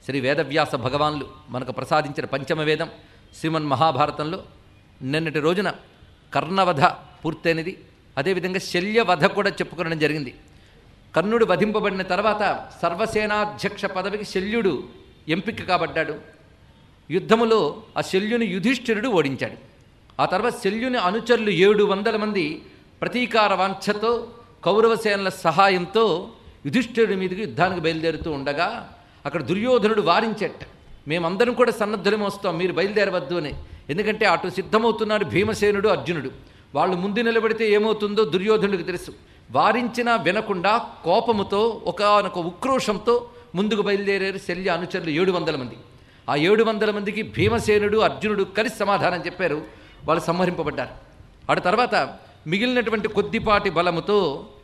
శ్రీ వేదవ్యాస భగవాన్లు మనకు ప్రసాదించిన పంచమ వేదం శ్రీమన్ మహాభారతంలో నిన్నటి రోజున కర్ణవధ పూర్తయినది అదేవిధంగా శల్యవధ కూడా చెప్పుకోవడం జరిగింది కర్ణుడు వధింపబడిన తర్వాత సర్వసేనాధ్యక్ష పదవికి శల్యుడు ఎంపిక కాబడ్డాడు యుద్ధములో ఆ శల్యుని యుధిష్ఠిరుడు ఓడించాడు ఆ తర్వాత శల్యుని అనుచరులు ఏడు వందల మంది ప్రతీకార వాంఛతో కౌరవసేనల సహాయంతో యుధిష్ఠిరుడి మీదకి యుద్ధానికి బయలుదేరుతూ ఉండగా అక్కడ దుర్యోధనుడు వారించేట మేమందరం కూడా సన్నద్ధులమే వస్తాం మీరు బయలుదేరవద్దు అని ఎందుకంటే అటు సిద్ధమవుతున్నాడు భీమసేనుడు అర్జునుడు వాళ్ళు ముందు నిలబడితే ఏమవుతుందో దుర్యోధనుడికి తెలుసు వారించినా వినకుండా కోపముతో ఒకనొక ఉక్రోషంతో ముందుకు బయలుదేరారు శల్య అనుచరులు ఏడు వందల మంది ఆ ఏడు వందల మందికి భీమసేనుడు అర్జునుడు కలిసి సమాధానం చెప్పారు వాళ్ళు సంహరింపబడ్డారు ఆడ తర్వాత మిగిలినటువంటి కొద్దిపాటి బలముతో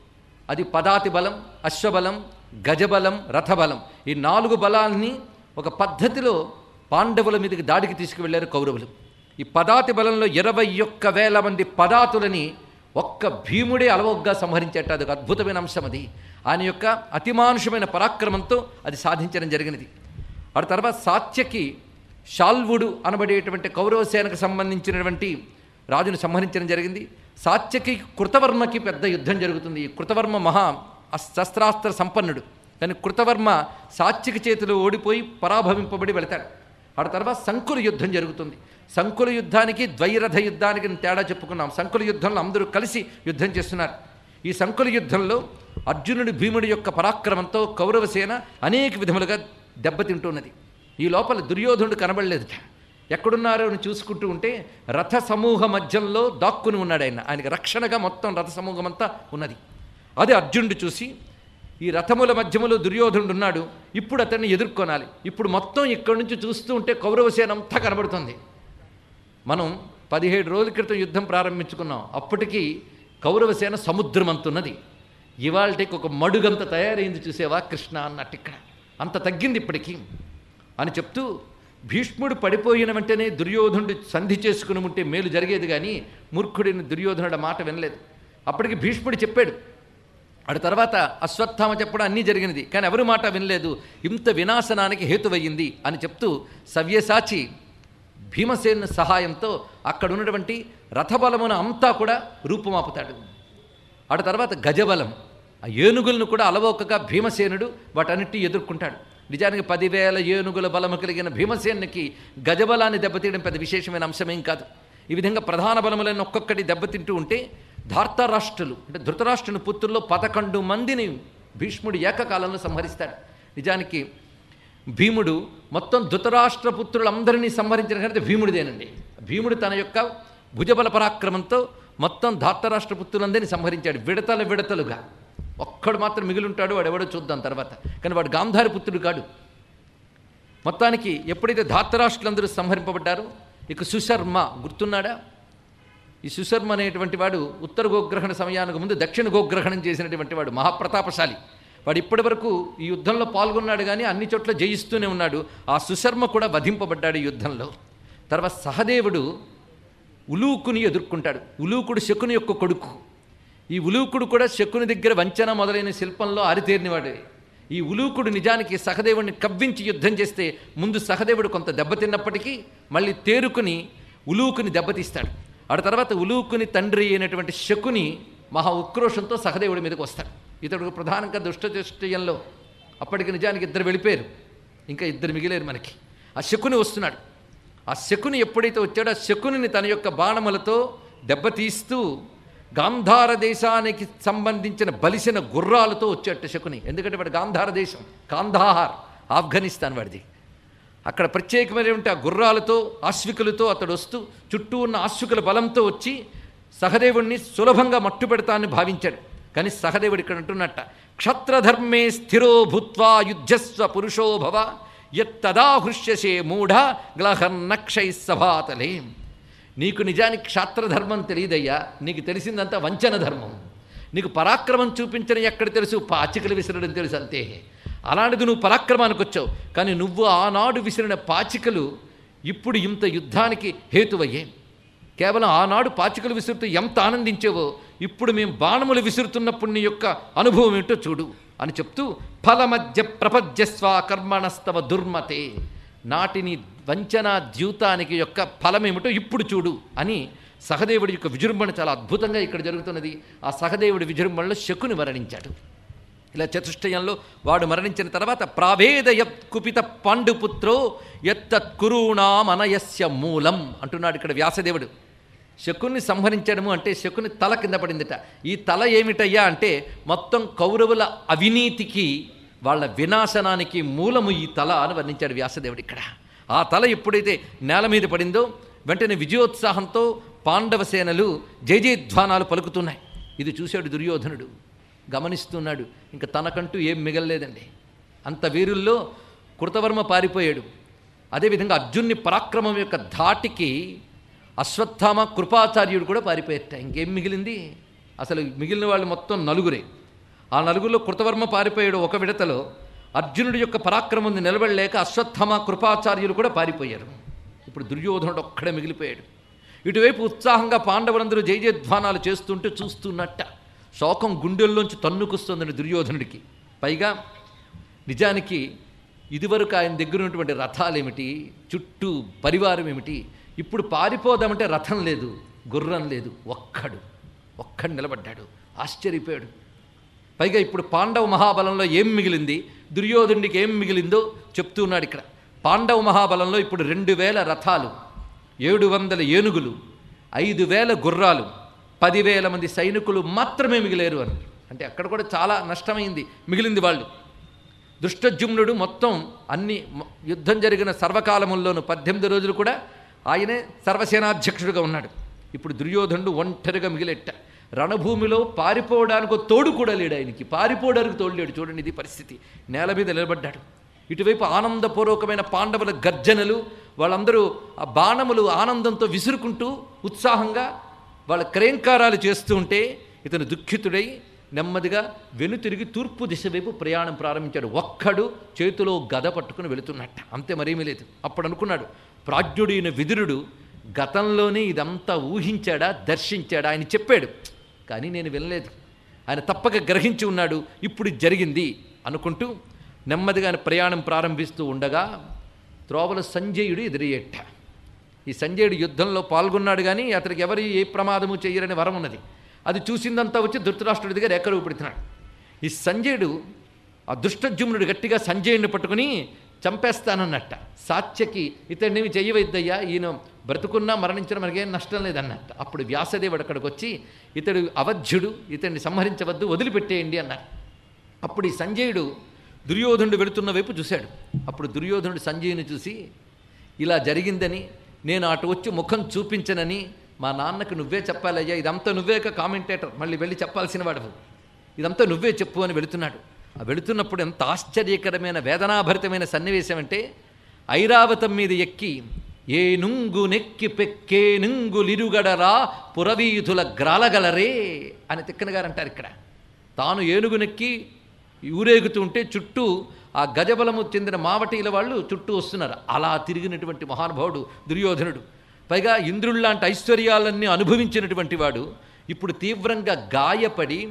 అది పదాతి బలం అశ్వబలం గజబలం రథబలం ఈ నాలుగు బలాల్ని ఒక పద్ధతిలో పాండవుల మీదకి దాడికి తీసుకువెళ్లారు కౌరవులు ఈ పదాతి బలంలో ఇరవై ఒక్క వేల మంది పదాతులని ఒక్క భీముడే అలవొగ్గా సంహరించేట అది ఒక అద్భుతమైన అంశం అది ఆయన యొక్క అతిమానుషమైన పరాక్రమంతో అది సాధించడం జరిగినది ఆ తర్వాత సాత్యకి శాల్వుడు అనబడేటువంటి కౌరవ సేనకు సంబంధించినటువంటి రాజును సంహరించడం జరిగింది సాత్యకి కృతవర్మకి పెద్ద యుద్ధం జరుగుతుంది ఈ కృతవర్మ మహా అస్- శస్త్రాస్త్ర సంపన్నుడు కానీ కృతవర్మ సాత్యకి చేతిలో ఓడిపోయి పరాభవింపబడి వెళతాడు ఆ తర్వాత సంకుల యుద్ధం జరుగుతుంది సంకుల యుద్ధానికి ద్వైరథ యుద్ధానికి తేడా చెప్పుకున్నాం సంకుల యుద్ధంలో అందరూ కలిసి యుద్ధం చేస్తున్నారు ఈ సంకుల యుద్ధంలో అర్జునుడి భీముడి యొక్క పరాక్రమంతో కౌరవసేన అనేక విధములుగా దెబ్బతింటున్నది ఈ లోపల దుర్యోధనుడు కనబడలేదుట ఎక్కడున్నారో అని చూసుకుంటూ ఉంటే రథ సమూహ మధ్యంలో దాక్కుని ఉన్నాడు ఆయన ఆయనకి రక్షణగా మొత్తం రథ సమూహం అంతా ఉన్నది అదే అర్జునుడు చూసి ఈ రథముల మధ్యములో దుర్యోధనుడు ఉన్నాడు ఇప్పుడు అతన్ని ఎదుర్కొనాలి ఇప్పుడు మొత్తం ఇక్కడి నుంచి చూస్తూ ఉంటే కౌరవసేన అంతా కనబడుతుంది మనం పదిహేడు రోజుల క్రితం యుద్ధం ప్రారంభించుకున్నాం అప్పటికి కౌరవసేన సముద్రం అంతున్నది ఇవాళకి ఒక మడుగంత తయారైంది చూసేవా కృష్ణ అన్నట్టు ఇక్కడ అంత తగ్గింది ఇప్పటికీ అని చెప్తూ భీష్ముడు పడిపోయిన వెంటనే దుర్యోధనుడు సంధి చేసుకుని ఉంటే మేలు జరిగేది కానీ మూర్ఖుడిని దుర్యోధనుడు ఆ మాట వినలేదు అప్పటికి భీష్ముడు చెప్పాడు అటు తర్వాత అశ్వత్థామ చెప్పడం అన్నీ జరిగినది కానీ ఎవరి మాట వినలేదు ఇంత వినాశనానికి హేతువయ్యింది అని చెప్తూ సవ్యసాచి భీమసేన సహాయంతో అక్కడ ఉన్నటువంటి రథబలమున అంతా కూడా రూపుమాపుతాడు అటు తర్వాత గజబలం ఆ ఏనుగులను కూడా అలవోకగా భీమసేనుడు వాటన్నిటి ఎదుర్కొంటాడు నిజానికి పదివేల ఏనుగుల బలము కలిగిన భీమసేనునికి గజబలాన్ని దెబ్బతీయడం పెద్ద విశేషమైన అంశమేం కాదు ఈ విధంగా ప్రధాన బలములను ఒక్కొక్కటి దెబ్బతింటూ ఉంటే ధార్తరాష్ట్రులు అంటే ధృతరాష్ట్రుని పుత్రుల్లో పదకొండు మందిని భీష్ముడు ఏకకాలంలో సంహరిస్తాడు నిజానికి భీముడు మొత్తం ధృతరాష్ట్ర పుత్రులందరినీ సంహరించిన ఘనత భీముడిదేనండి భీముడు తన యొక్క భుజబల పరాక్రమంతో మొత్తం ధార్తరాష్ట్ర పుత్రులందరినీ సంహరించాడు విడతల విడతలుగా ఒక్కడు మాత్రం మిగిలింటాడు వాడు ఎవడో చూద్దాం తర్వాత కానీ వాడు గాంధారి పుత్రుడు కాడు మొత్తానికి ఎప్పుడైతే ధార్తరాష్ట్రులందరూ సంహరింపబడ్డారో ఇక సుశర్మ గుర్తున్నాడా ఈ సుశర్మ అనేటువంటి వాడు ఉత్తర గోగ్రహణ సమయానికి ముందు దక్షిణ గోగ్రహణం చేసినటువంటి వాడు మహాప్రతాపశాలి వాడు ఇప్పటి వరకు ఈ యుద్ధంలో పాల్గొన్నాడు కానీ అన్ని చోట్ల జయిస్తూనే ఉన్నాడు ఆ సుశర్మ కూడా వధింపబడ్డాడు ఈ యుద్ధంలో తర్వాత సహదేవుడు ఉలూకుని ఎదుర్కొంటాడు ఉలూకుడు శకుని యొక్క కొడుకు ఈ ఉలూకుడు కూడా శకుని దగ్గర వంచన మొదలైన శిల్పంలో ఆరితేరినవాడే ఈ ఉలూకుడు నిజానికి సహదేవుడిని కవ్వించి యుద్ధం చేస్తే ముందు సహదేవుడు కొంత దెబ్బతిన్నప్పటికీ మళ్ళీ తేరుకుని ఉలూకుని దెబ్బతీస్తాడు ఆ తర్వాత ఉలూకుని తండ్రి అయినటువంటి శకుని మహా ఉక్రోషంతో సహదేవుడి మీదకి వస్తాడు ఇతడు ప్రధానంగా దుష్టచష్టయంలో అప్పటికి నిజానికి ఇద్దరు వెళ్ళిపోయారు ఇంకా ఇద్దరు మిగిలేరు మనకి ఆ శకుని వస్తున్నాడు ఆ శకుని ఎప్పుడైతే వచ్చాడో ఆ శకునిని తన యొక్క బాణములతో దెబ్బతీస్తూ గాంధార దేశానికి సంబంధించిన బలిసిన గుర్రాలతో వచ్చేట శకుని ఎందుకంటే వాడు గాంధార దేశం కాంధాహార్ ఆఫ్ఘనిస్తాన్ వాడిది అక్కడ ప్రత్యేకమైనటువంటి ఆ గుర్రాలతో ఆశ్వికులతో అతడు వస్తూ చుట్టూ ఉన్న ఆశ్వికుల బలంతో వచ్చి సహదేవుణ్ణి సులభంగా మట్టుపెడతానని భావించాడు కానీ సహదేవుడు ఇక్కడ అంటున్నట్ట క్షత్రధర్మే స్థిరో భూత్వా యుద్ధస్వ పురుషో భవ యత్తదా హృష్యసే మూఢ గ్లహన్నక్షై సభాతలే నీకు నిజానికి క్షాత్రధర్మం తెలియదయ్యా నీకు తెలిసిందంతా వంచన ధర్మం నీకు పరాక్రమం చూపించడం ఎక్కడ తెలుసు పాచికలు విసరడం తెలుసు అంతే అలాంటిది నువ్వు పరాక్రమానికి వచ్చావు కానీ నువ్వు ఆనాడు విసిరిన పాచికలు ఇప్పుడు ఇంత యుద్ధానికి హేతువయ్యే కేవలం ఆనాడు పాచికలు విసురుతూ ఎంత ఆనందించేవో ఇప్పుడు మేము బాణములు విసురుతున్నప్పుడు నీ యొక్క అనుభవం ఏంటో చూడు అని చెప్తూ ఫలమధ్య ప్రపద్యస్వ కర్మణస్తవ దుర్మతే నాటిని వంచన ద్యూతానికి యొక్క ఫలమేమిటో ఇప్పుడు చూడు అని సహదేవుడి యొక్క విజృంభణ చాలా అద్భుతంగా ఇక్కడ జరుగుతున్నది ఆ సహదేవుడి విజృంభణలో శకుని మరణించాడు ఇలా చతుష్టయంలో వాడు మరణించిన తర్వాత ప్రావేదయత్ కుపిత పాండుపుత్రో ఎత్తత్కురుణామనయస్య మూలం అంటున్నాడు ఇక్కడ వ్యాసదేవుడు శకుని సంహరించడము అంటే శకుని తల కింద పడిందిట ఈ తల ఏమిటయ్యా అంటే మొత్తం కౌరవుల అవినీతికి వాళ్ళ వినాశనానికి మూలము ఈ తల అని వర్ణించాడు వ్యాసదేవుడు ఇక్కడ ఆ తల ఎప్పుడైతే నేల మీద పడిందో వెంటనే విజయోత్సాహంతో పాండవ సేనలు జయజయధ్వానాలు పలుకుతున్నాయి ఇది చూశాడు దుర్యోధనుడు గమనిస్తున్నాడు ఇంకా తనకంటూ ఏం మిగలలేదండి అంత వీరుల్లో కృతవర్మ పారిపోయాడు అదేవిధంగా అర్జున్ని పరాక్రమం యొక్క ధాటికి అశ్వత్థామ కృపాచార్యుడు కూడా పారిపోయేట ఇంకేం మిగిలింది అసలు మిగిలిన వాళ్ళు మొత్తం నలుగురే ఆ నలుగురిలో కృతవర్మ పారిపోయాడు ఒక విడతలో అర్జునుడి యొక్క పరాక్రమం నిలబడలేక అశ్వత్థామ కృపాచార్యులు కూడా పారిపోయారు ఇప్పుడు దుర్యోధనుడు ఒక్కడే మిగిలిపోయాడు ఇటువైపు ఉత్సాహంగా పాండవులందరూ జయజయధ్వానాలు చేస్తుంటే చూస్తున్నట్ట శోకం గుండెల్లోంచి తన్నుకొస్తుందని దుర్యోధనుడికి పైగా నిజానికి ఇదివరకు ఆయన దగ్గర ఉన్నటువంటి రథాలేమిటి చుట్టూ పరివారం ఏమిటి ఇప్పుడు పారిపోదామంటే రథం లేదు గుర్రం లేదు ఒక్కడు ఒక్కడు నిలబడ్డాడు ఆశ్చర్యపోయాడు పైగా ఇప్పుడు పాండవ మహాబలంలో ఏం మిగిలింది దుర్యోధనుడికి ఏం మిగిలిందో చెప్తూ ఉన్నాడు ఇక్కడ పాండవ మహాబలంలో ఇప్పుడు రెండు వేల రథాలు ఏడు వందల ఏనుగులు ఐదు వేల గుర్రాలు పదివేల మంది సైనికులు మాత్రమే మిగిలేరు అని అంటే అక్కడ కూడా చాలా నష్టమైంది మిగిలింది వాళ్ళు దుష్టజుమ్నుడు మొత్తం అన్ని మ- యుద్ధం జరిగిన సర్వకాలముల్లోనూ పద్దెనిమిది రోజులు కూడా ఆయనే సర్వసేనాధ్యక్షుడిగా ఉన్నాడు ఇప్పుడు దుర్యోధనుడు ఒంటరిగా మిగిలెట్ట రణభూమిలో పారిపోవడానికి ఒక తోడు కూడా లేడు ఆయనకి పారిపోవడానికి తోడు లేడు చూడండి ఇది పరిస్థితి నేల మీద నిలబడ్డాడు ఇటువైపు ఆనందపూర్వకమైన పాండవుల గర్జనలు వాళ్ళందరూ ఆ బాణములు ఆనందంతో విసురుకుంటూ ఉత్సాహంగా వాళ్ళ క్రయంకారాలు చేస్తూ ఉంటే ఇతను దుఃఖితుడై నెమ్మదిగా వెనుతిరిగి తూర్పు దిశ వైపు ప్రయాణం ప్రారంభించాడు ఒక్కడు చేతిలో గద పట్టుకుని వెళుతున్నట్ట అంతే మరేమీ లేదు అప్పుడు అనుకున్నాడు ప్రాజ్ఞుడైన విదురుడు గతంలోనే ఇదంతా ఊహించాడా దర్శించాడా ఆయన చెప్పాడు కానీ నేను వినలేదు ఆయన తప్పక గ్రహించి ఉన్నాడు ఇప్పుడు ఇది జరిగింది అనుకుంటూ నెమ్మదిగా ఆయన ప్రయాణం ప్రారంభిస్తూ ఉండగా త్రోవల సంజయుడు ఎదురయ్యేట ఈ సంజయుడు యుద్ధంలో పాల్గొన్నాడు కానీ అతనికి ఎవరు ఏ ప్రమాదము చేయరని వరం ఉన్నది అది చూసిందంతా వచ్చి ధృతరాష్ట్రుడి దగ్గర ఎక్కడికి పెడుతున్నాడు ఈ సంజయుడు ఆ దుష్టజుమ్నుడు గట్టిగా సంజయుడిని పట్టుకుని చంపేస్తానన్నట్ట సాత్యకి ఇతడిని చెయ్యవద్దయ్యా ఈయన బ్రతుకున్నా మరణించడం మనకేం నష్టం లేదన్నట్ట అప్పుడు వ్యాసదేవుడు అక్కడికి వచ్చి ఇతడు అవధ్యుడు ఇతన్ని సంహరించవద్దు వదిలిపెట్టేయండి అన్నారు అప్పుడు ఈ సంజయుడు దుర్యోధనుడు వెళుతున్న వైపు చూశాడు అప్పుడు దుర్యోధనుడు సంజయుని చూసి ఇలా జరిగిందని నేను అటు వచ్చి ముఖం చూపించనని మా నాన్నకు నువ్వే చెప్పాలయ్యా ఇదంతా నువ్వేక కామెంటేటర్ మళ్ళీ వెళ్ళి చెప్పాల్సిన వాడవు ఇదంతా నువ్వే చెప్పు అని వెళుతున్నాడు ఆ వెళుతున్నప్పుడు ఎంత ఆశ్చర్యకరమైన వేదనాభరితమైన సన్నివేశం అంటే ఐరావతం మీద ఎక్కి ఏ నుంగు నెక్కి పెక్కే నుంగులిరుగడరా పురవీధుల గ్రాలగలరే అని తిక్కన గారు అంటారు ఇక్కడ తాను ఏనుగునెక్కి ఊరేగుతుంటే చుట్టూ ఆ గజబలము చెందిన మావటీల వాళ్ళు చుట్టూ వస్తున్నారు అలా తిరిగినటువంటి మహానుభావుడు దుర్యోధనుడు పైగా ఇంద్రుల్లాంటి ఐశ్వర్యాలన్నీ అనుభవించినటువంటి వాడు ఇప్పుడు తీవ్రంగా గాయపడి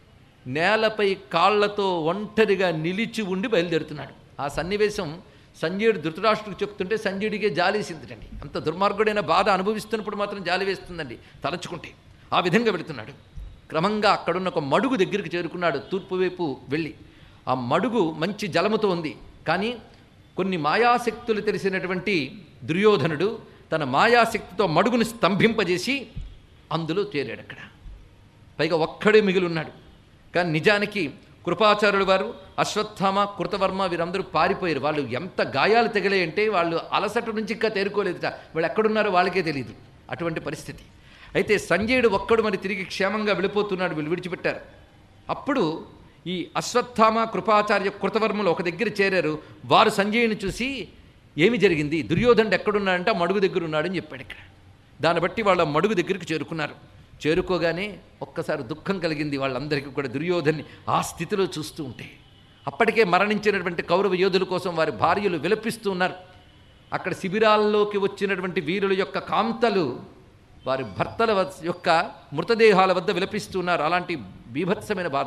నేలపై కాళ్లతో ఒంటరిగా నిలిచి ఉండి బయలుదేరుతున్నాడు ఆ సన్నివేశం సంజయుడు ధృతరాష్ట్రుడికి చెప్తుంటే సంజయుడికే జాలేసిందండి అంత దుర్మార్గుడైన బాధ అనుభవిస్తున్నప్పుడు మాత్రం జాలి వేస్తుందండి తలచుకుంటే ఆ విధంగా వెళుతున్నాడు క్రమంగా అక్కడున్న ఒక మడుగు దగ్గరికి చేరుకున్నాడు తూర్పు వైపు వెళ్ళి ఆ మడుగు మంచి జలముతో ఉంది కానీ కొన్ని మాయాశక్తులు తెలిసినటువంటి దుర్యోధనుడు తన మాయాశక్తితో మడుగుని స్తంభింపజేసి అందులో చేరాడు అక్కడ పైగా ఒక్కడే మిగిలి ఉన్నాడు కానీ నిజానికి కృపాచార్యుల వారు అశ్వత్థామ కృతవర్మ వీరందరూ పారిపోయారు వాళ్ళు ఎంత గాయాలు తగిలాయంటే వాళ్ళు అలసట నుంచి ఇంకా తేరుకోలేదుట వాళ్ళు ఎక్కడున్నారో వాళ్ళకే తెలియదు అటువంటి పరిస్థితి అయితే సంజయుడు ఒక్కడు మరి తిరిగి క్షేమంగా వెళ్ళిపోతున్నాడు వీళ్ళు విడిచిపెట్టారు అప్పుడు ఈ అశ్వత్థామ కృపాచార్య కృతవర్మలు ఒక దగ్గర చేరారు వారు సంజయుని చూసి ఏమి జరిగింది దుర్యోధనుడు ఎక్కడున్నాడంటే ఆ మడుగు దగ్గర ఉన్నాడని చెప్పాడు ఇక్కడ దాన్ని బట్టి వాళ్ళ మడుగు దగ్గరికి చేరుకున్నారు చేరుకోగానే ఒక్కసారి దుఃఖం కలిగింది వాళ్ళందరికీ కూడా దుర్యోధన్ని ఆ స్థితిలో చూస్తూ ఉంటే అప్పటికే మరణించినటువంటి కౌరవ యోధుల కోసం వారి భార్యలు విలపిస్తూ ఉన్నారు అక్కడ శిబిరాల్లోకి వచ్చినటువంటి వీరుల యొక్క కాంతలు వారి భర్తల వద్ద- యొక్క మృతదేహాల వద్ద విలపిస్తున్నారు అలాంటి బీభత్సమైన బాధ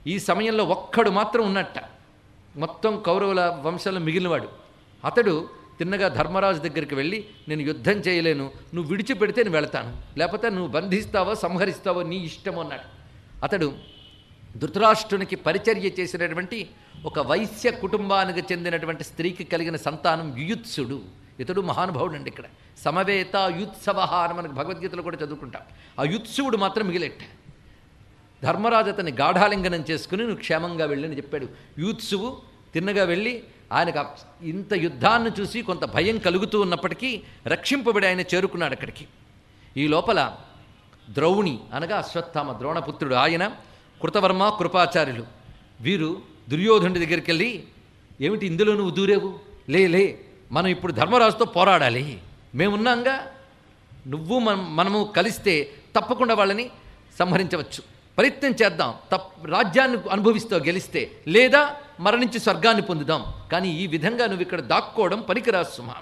ఈ సమయంలో ఒక్కడు మాత్రం ఉన్నట్ట మొత్తం కౌరవుల వంశంలో మిగిలినవాడు అతడు తిన్నగా ధర్మరాజు దగ్గరికి వెళ్ళి నేను యుద్ధం చేయలేను నువ్వు విడిచిపెడితే నేను వెళతాను లేకపోతే నువ్వు బంధిస్తావో సంహరిస్తావో నీ ఇష్టం అన్నాడు అతడు ధృతరాష్ట్రునికి పరిచర్య చేసినటువంటి ఒక వైశ్య కుటుంబానికి చెందినటువంటి స్త్రీకి కలిగిన సంతానం యుయుత్సుడు ఇతడు మహానుభావుడు అండి ఇక్కడ సమవేత యుత్సవ అని మనకు భగవద్గీతలో కూడా చదువుకుంటాం ఆ యుత్సువుడు మాత్రం మిగిలెట్ట ధర్మరాజు అతన్ని గాఢాలింగనం చేసుకుని నువ్వు క్షేమంగా వెళ్ళని చెప్పాడు యూత్సువు తిన్నగా వెళ్ళి ఆయనకు ఆ ఇంత యుద్ధాన్ని చూసి కొంత భయం కలుగుతూ ఉన్నప్పటికీ రక్షింపబడి ఆయన చేరుకున్నాడు అక్కడికి ఈ లోపల ద్రౌణి అనగా అశ్వత్థామ ద్రోణపుత్రుడు ఆయన కృతవర్మ కృపాచార్యులు వీరు దుర్యోధనుడి దగ్గరికి వెళ్ళి ఏమిటి ఇందులో నువ్వు దూరేవు లే లే మనం ఇప్పుడు ధర్మరాజుతో పోరాడాలి మేమున్నాంగా నువ్వు మనం మనము కలిస్తే తప్పకుండా వాళ్ళని సంహరించవచ్చు ప్రయత్నం చేద్దాం తప్ రాజ్యాన్ని అనుభవిస్తావు గెలిస్తే లేదా మరణించి స్వర్గాన్ని పొందుదాం కానీ ఈ విధంగా నువ్వు ఇక్కడ దాక్కోవడం పనికిరాదు సుమా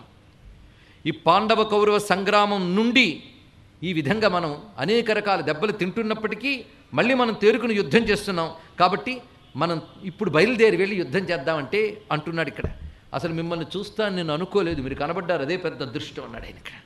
ఈ పాండవ కౌరవ సంగ్రామం నుండి ఈ విధంగా మనం అనేక రకాల దెబ్బలు తింటున్నప్పటికీ మళ్ళీ మనం తేరుకుని యుద్ధం చేస్తున్నాం కాబట్టి మనం ఇప్పుడు బయలుదేరి వెళ్ళి యుద్ధం చేద్దామంటే అంటున్నాడు ఇక్కడ అసలు మిమ్మల్ని చూస్తాను నేను అనుకోలేదు మీరు కనబడ్డారు అదే పెద్ద అదృష్టం అన్నాడు ఆయన ఇక్కడ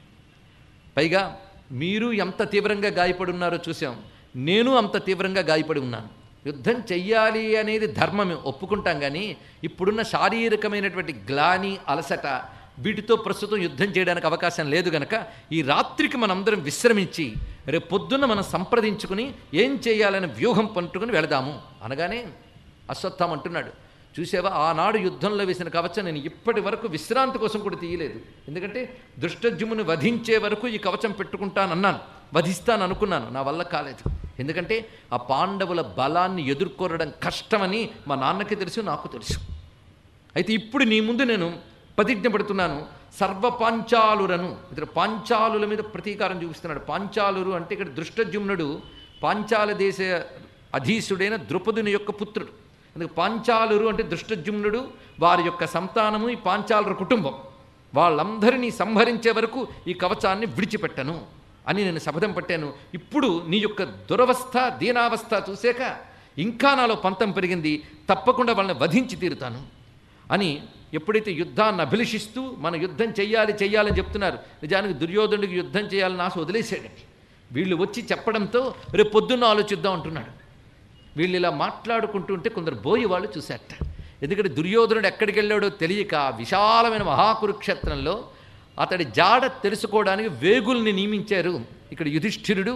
పైగా మీరు ఎంత తీవ్రంగా గాయపడి ఉన్నారో చూసాం నేను అంత తీవ్రంగా గాయపడి ఉన్నాను యుద్ధం చెయ్యాలి అనేది ధర్మమే ఒప్పుకుంటాం కానీ ఇప్పుడున్న శారీరకమైనటువంటి గ్లాని అలసట వీటితో ప్రస్తుతం యుద్ధం చేయడానికి అవకాశం లేదు గనక ఈ రాత్రికి మనందరం విశ్రమించి రేపు పొద్దున్న మనం సంప్రదించుకుని ఏం చేయాలని వ్యూహం పంటుకుని వెళదాము అనగానే అశ్వత్థం అంటున్నాడు చూసావా ఆనాడు యుద్ధంలో వేసిన కవచం నేను ఇప్పటి వరకు విశ్రాంతి కోసం కూడా తీయలేదు ఎందుకంటే దృష్టజ్యుముని వధించే వరకు ఈ కవచం పెట్టుకుంటానన్నాను వధిస్తాను అనుకున్నాను నా వల్ల కాలేదు ఎందుకంటే ఆ పాండవుల బలాన్ని ఎదుర్కోవడం కష్టమని మా నాన్నకి తెలుసు నాకు తెలుసు అయితే ఇప్పుడు నీ ముందు నేను ప్రతిజ్ఞ పడుతున్నాను సర్వ పాంచాలురను ఇతడు పాంచాలుల మీద ప్రతీకారం చూపిస్తున్నాడు పాంచాలురు అంటే ఇక్కడ దృష్టజుమ్నుడు పాంచాల దేశ అధీసుడైన ద్రుపదుని యొక్క పుత్రుడు అందుకే పాంచాలురు అంటే దృష్టజుమ్నుడు వారి యొక్క సంతానము ఈ పాంచాలుర కుటుంబం వాళ్ళందరినీ సంహరించే వరకు ఈ కవచాన్ని విడిచిపెట్టను అని నేను శపథం పట్టాను ఇప్పుడు నీ యొక్క దురవస్థ దీనావస్థ చూశాక ఇంకా నాలో పంతం పెరిగింది తప్పకుండా వాళ్ళని వధించి తీరుతాను అని ఎప్పుడైతే యుద్ధాన్ని అభిలషిస్తూ మన యుద్ధం చెయ్యాలి చెయ్యాలని చెప్తున్నారు నిజానికి దుర్యోధనుడికి యుద్ధం చేయాలని ఆశ వదిలేశాడు వీళ్ళు వచ్చి చెప్పడంతో రేపు పొద్దున్న ఆలోచిద్దాం అంటున్నాడు వీళ్ళు ఇలా మాట్లాడుకుంటుంటే కొందరు బోయి వాళ్ళు చూశారట ఎందుకంటే దుర్యోధనుడు ఎక్కడికి వెళ్ళాడో తెలియక ఆ విశాలమైన మహాకురుక్షేత్రంలో అతడి జాడ తెలుసుకోవడానికి వేగుల్ని నియమించారు ఇక్కడ యుధిష్ఠిరుడు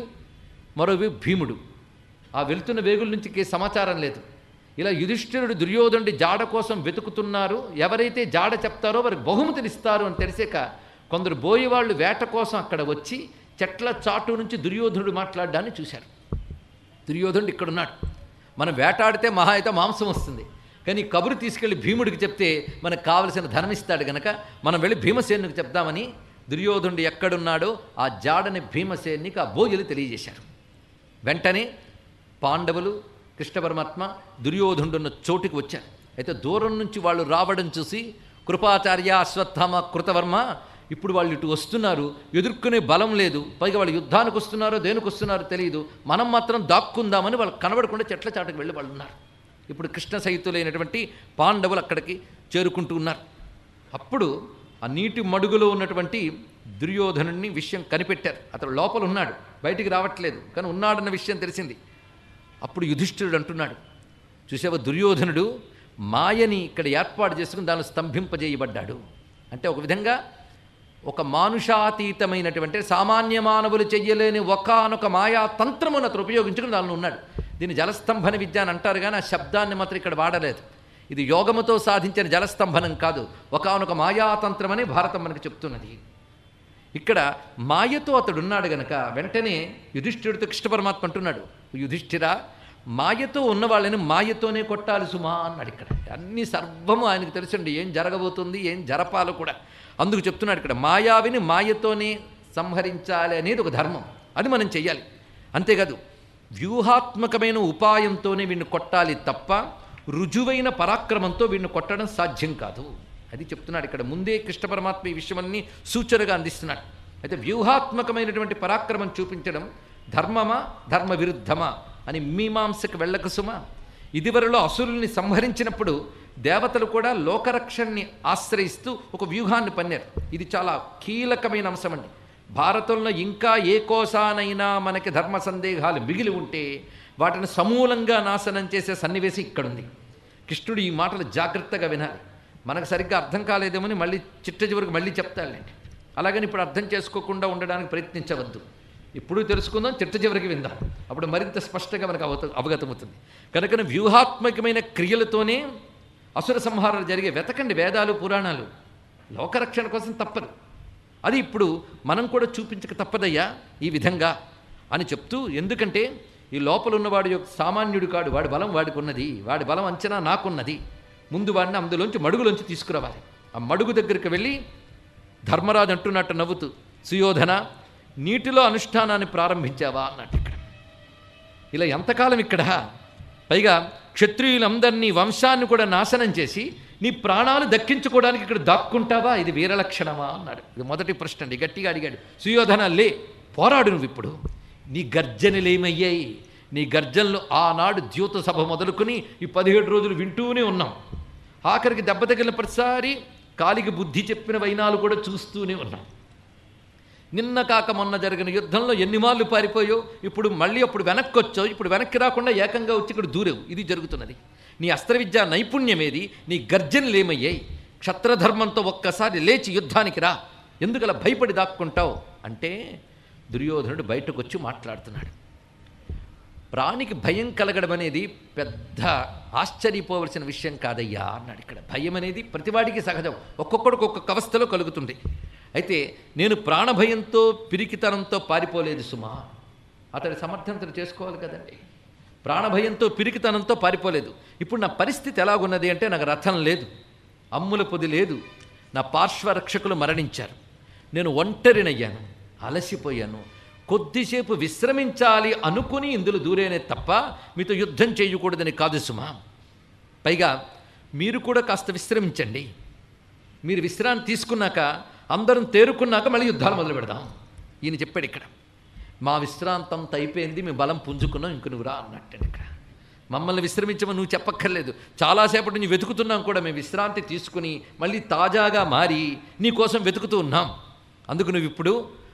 మరోవి భీముడు ఆ వెళ్తున్న వేగుల నుంచి ఇంకే సమాచారం లేదు ఇలా యుధిష్ఠిరుడు దుర్యోధనుడి జాడ కోసం వెతుకుతున్నారు ఎవరైతే జాడ చెప్తారో వారికి బహుమతిని ఇస్తారు అని తెలిసాక కొందరు బోయివాళ్ళు వేట కోసం అక్కడ వచ్చి చెట్ల చాటు నుంచి దుర్యోధనుడు మాట్లాడడాన్ని చూశారు దుర్యోధనుడు ఇక్కడున్నాడు మనం వేటాడితే మహా అయితే మాంసం వస్తుంది కానీ ఈ కబురు తీసుకెళ్లి భీముడికి చెప్తే మనకు కావలసిన ధనం ఇస్తాడు గనక మనం వెళ్ళి భీమసేనునికి చెప్దామని దుర్యోధనుడు ఎక్కడున్నాడో ఆ జాడని భీమసేనికి ఆ బోయలు తెలియజేశారు వెంటనే పాండవులు కృష్ణ పరమాత్మ దుర్యోధనుడున్న చోటుకి వచ్చారు అయితే దూరం నుంచి వాళ్ళు రావడం చూసి కృపాచార్య అశ్వత్థామ కృతవర్మ ఇప్పుడు వాళ్ళు ఇటు వస్తున్నారు ఎదుర్కొనే బలం లేదు పైగా వాళ్ళు యుద్ధానికి వస్తున్నారో దేనికి వస్తున్నారో తెలియదు మనం మాత్రం దాక్కుందామని వాళ్ళు కనబడకుండా చెట్ల చాటుకు వెళ్ళి వాళ్ళు ఉన్నారు ఇప్పుడు కృష్ణ సహితులైనటువంటి పాండవులు అక్కడికి చేరుకుంటూ ఉన్నారు అప్పుడు ఆ నీటి మడుగులో ఉన్నటువంటి దుర్యోధనుడిని విషయం కనిపెట్టారు అతడు లోపల ఉన్నాడు బయటికి రావట్లేదు కానీ ఉన్నాడన్న విషయం తెలిసింది అప్పుడు యుధిష్ఠిరుడు అంటున్నాడు చూసావా దుర్యోధనుడు మాయని ఇక్కడ ఏర్పాటు చేసుకుని దానిలో స్తంభింపజేయబడ్డాడు అంటే ఒక విధంగా ఒక మానుషాతీతమైనటువంటి సామాన్య మానవులు చెయ్యలేని ఒకానొక మాయా తంత్రమును అతను ఉపయోగించుకుని దానిలో ఉన్నాడు దీన్ని జలస్తంభన విద్య అని అంటారు కానీ ఆ శబ్దాన్ని మాత్రం ఇక్కడ వాడలేదు ఇది యోగముతో సాధించిన జలస్తంభనం కాదు ఒకానొక మాయాతంత్రమని భారతం మనకు చెప్తున్నది ఇక్కడ మాయతో అతడు ఉన్నాడు గనక వెంటనే యుధిష్ఠిరుడితో కృష్ణ పరమాత్మ అంటున్నాడు యుధిష్ఠిరా మాయతో ఉన్న వాళ్ళని మాయతోనే కొట్టాలి సుమా అన్నాడు ఇక్కడ అన్ని సర్వము ఆయనకు తెలుసండి ఏం జరగబోతుంది ఏం జరపాలో కూడా అందుకు చెప్తున్నాడు ఇక్కడ మాయావిని మాయతోనే సంహరించాలి అనేది ఒక ధర్మం అది మనం చెయ్యాలి అంతేకాదు వ్యూహాత్మకమైన ఉపాయంతోనే వీడిని కొట్టాలి తప్ప రుజువైన పరాక్రమంతో వీడిని కొట్టడం సాధ్యం కాదు అది చెప్తున్నాడు ఇక్కడ ముందే కృష్ణ పరమాత్మ ఈ విషయమన్నీ సూచనగా అందిస్తున్నాడు అయితే వ్యూహాత్మకమైనటువంటి పరాక్రమం చూపించడం ధర్మమా ధర్మ విరుద్ధమా అని మీమాంసకు వెళ్ళక సుమా ఇదివరలో అసురుల్ని సంహరించినప్పుడు దేవతలు కూడా లోకరక్షణని ఆశ్రయిస్తూ ఒక వ్యూహాన్ని పన్నారు ఇది చాలా కీలకమైన అంశం అండి భారతంలో ఇంకా ఏ కోసానైనా మనకి ధర్మ సందేహాలు మిగిలి ఉంటే వాటిని సమూలంగా నాశనం చేసే సన్నివేశం ఇక్కడుంది కృష్ణుడు ఈ మాటలు జాగ్రత్తగా వినాలి మనకు సరిగ్గా అర్థం కాలేదేమని మళ్ళీ చిట్ట చివరికి మళ్ళీ చెప్తాడులేండి అలాగని ఇప్పుడు అర్థం చేసుకోకుండా ఉండడానికి ప్రయత్నించవద్దు ఇప్పుడు తెలుసుకుందాం చిట్ట చివరికి విందాం అప్పుడు మరింత స్పష్టంగా మనకు అవత అవగతమవుతుంది కనుక వ్యూహాత్మకమైన క్రియలతోనే అసుర సంహారాలు జరిగే వెతకండి వేదాలు పురాణాలు లోకరక్షణ కోసం తప్పదు అది ఇప్పుడు మనం కూడా చూపించక తప్పదయ్యా ఈ విధంగా అని చెప్తూ ఎందుకంటే ఈ లోపల ఉన్నవాడు యొక్క సామాన్యుడు కాడు వాడి బలం వాడికి ఉన్నది వాడి బలం అంచనా నాకున్నది ముందు వాడిని అందులోంచి మడుగులోంచి తీసుకురావాలి ఆ మడుగు దగ్గరికి వెళ్ళి ధర్మరాజు అంటున్నట్టు నవ్వుతూ సుయోధన నీటిలో అనుష్ఠానాన్ని ప్రారంభించావా అన్నట్టు ఇక్కడ ఇలా ఎంతకాలం ఇక్కడ పైగా క్షత్రియులందరినీ వంశాన్ని కూడా నాశనం చేసి నీ ప్రాణాలు దక్కించుకోవడానికి ఇక్కడ దాక్కుంటావా ఇది వీరలక్షణమా అన్నాడు ఇది మొదటి ప్రశ్న అండి గట్టిగా అడిగాడు సుయోధన లే పోరాడు నువ్వు ఇప్పుడు నీ గర్జనలేమయ్యాయి నీ గర్జనలు ఆనాడు ద్యూత సభ మొదలుకొని ఈ పదిహేడు రోజులు వింటూనే ఉన్నాం ఆఖరికి దెబ్బ తగిలిన ప్రతిసారి కాలికి బుద్ధి చెప్పిన వైనాలు కూడా చూస్తూనే ఉన్నాం నిన్న కాక మొన్న జరిగిన యుద్ధంలో ఎన్ని మార్లు పారిపోయో ఇప్పుడు మళ్ళీ అప్పుడు వెనక్కి వచ్చావు ఇప్పుడు వెనక్కి రాకుండా ఏకంగా వచ్చి ఇక్కడ దూరేవు ఇది జరుగుతున్నది నీ అస్త్రవిద్యా నైపుణ్యమేది నీ గర్జనలేమయ్యాయి క్షత్రధర్మంతో ఒక్కసారి లేచి యుద్ధానికి రా ఎందుకలా భయపడి దాక్కుంటావు అంటే దుర్యోధనుడు బయటకు వచ్చి మాట్లాడుతున్నాడు ప్రాణికి భయం కలగడం అనేది పెద్ద ఆశ్చర్యపోవలసిన విషయం కాదయ్యా అన్నాడు ఇక్కడ భయం అనేది ప్రతివాడికి సహజం ఒక్కొక్కడికి ఒక్కొక్క అవస్థలో కలుగుతుంది అయితే నేను ప్రాణభయంతో పిరికితనంతో పారిపోలేదు సుమా అతడి సమర్థంతో చేసుకోవాలి కదండి ప్రాణభయంతో పిరికితనంతో పారిపోలేదు ఇప్పుడు నా పరిస్థితి ఎలాగున్నది అంటే నాకు రథం లేదు అమ్ముల పొది లేదు నా పార్శ్వరక్షకులు మరణించారు నేను ఒంటరినయ్యాను అలసిపోయాను కొద్దిసేపు విశ్రమించాలి అనుకుని ఇందులో దూరేనే తప్ప మీతో యుద్ధం చేయకూడదని కాదు సుమా పైగా మీరు కూడా కాస్త విశ్రమించండి మీరు విశ్రాంతి తీసుకున్నాక అందరం తేరుకున్నాక మళ్ళీ యుద్ధాలు మొదలు పెడదాం ఈయన చెప్పాడు ఇక్కడ మా విశ్రాంతంత అయిపోయింది మీ బలం పుంజుకున్నాం ఇంక నువ్వు రా అన్నట్టు ఇక్కడ మమ్మల్ని విశ్రమించమని నువ్వు చెప్పక్కర్లేదు చాలాసేపటి నుంచి వెతుకుతున్నాం కూడా మేము విశ్రాంతి తీసుకుని మళ్ళీ తాజాగా మారి నీ కోసం వెతుకుతూ ఉన్నాం అందుకు నువ్వు ఇప్పుడు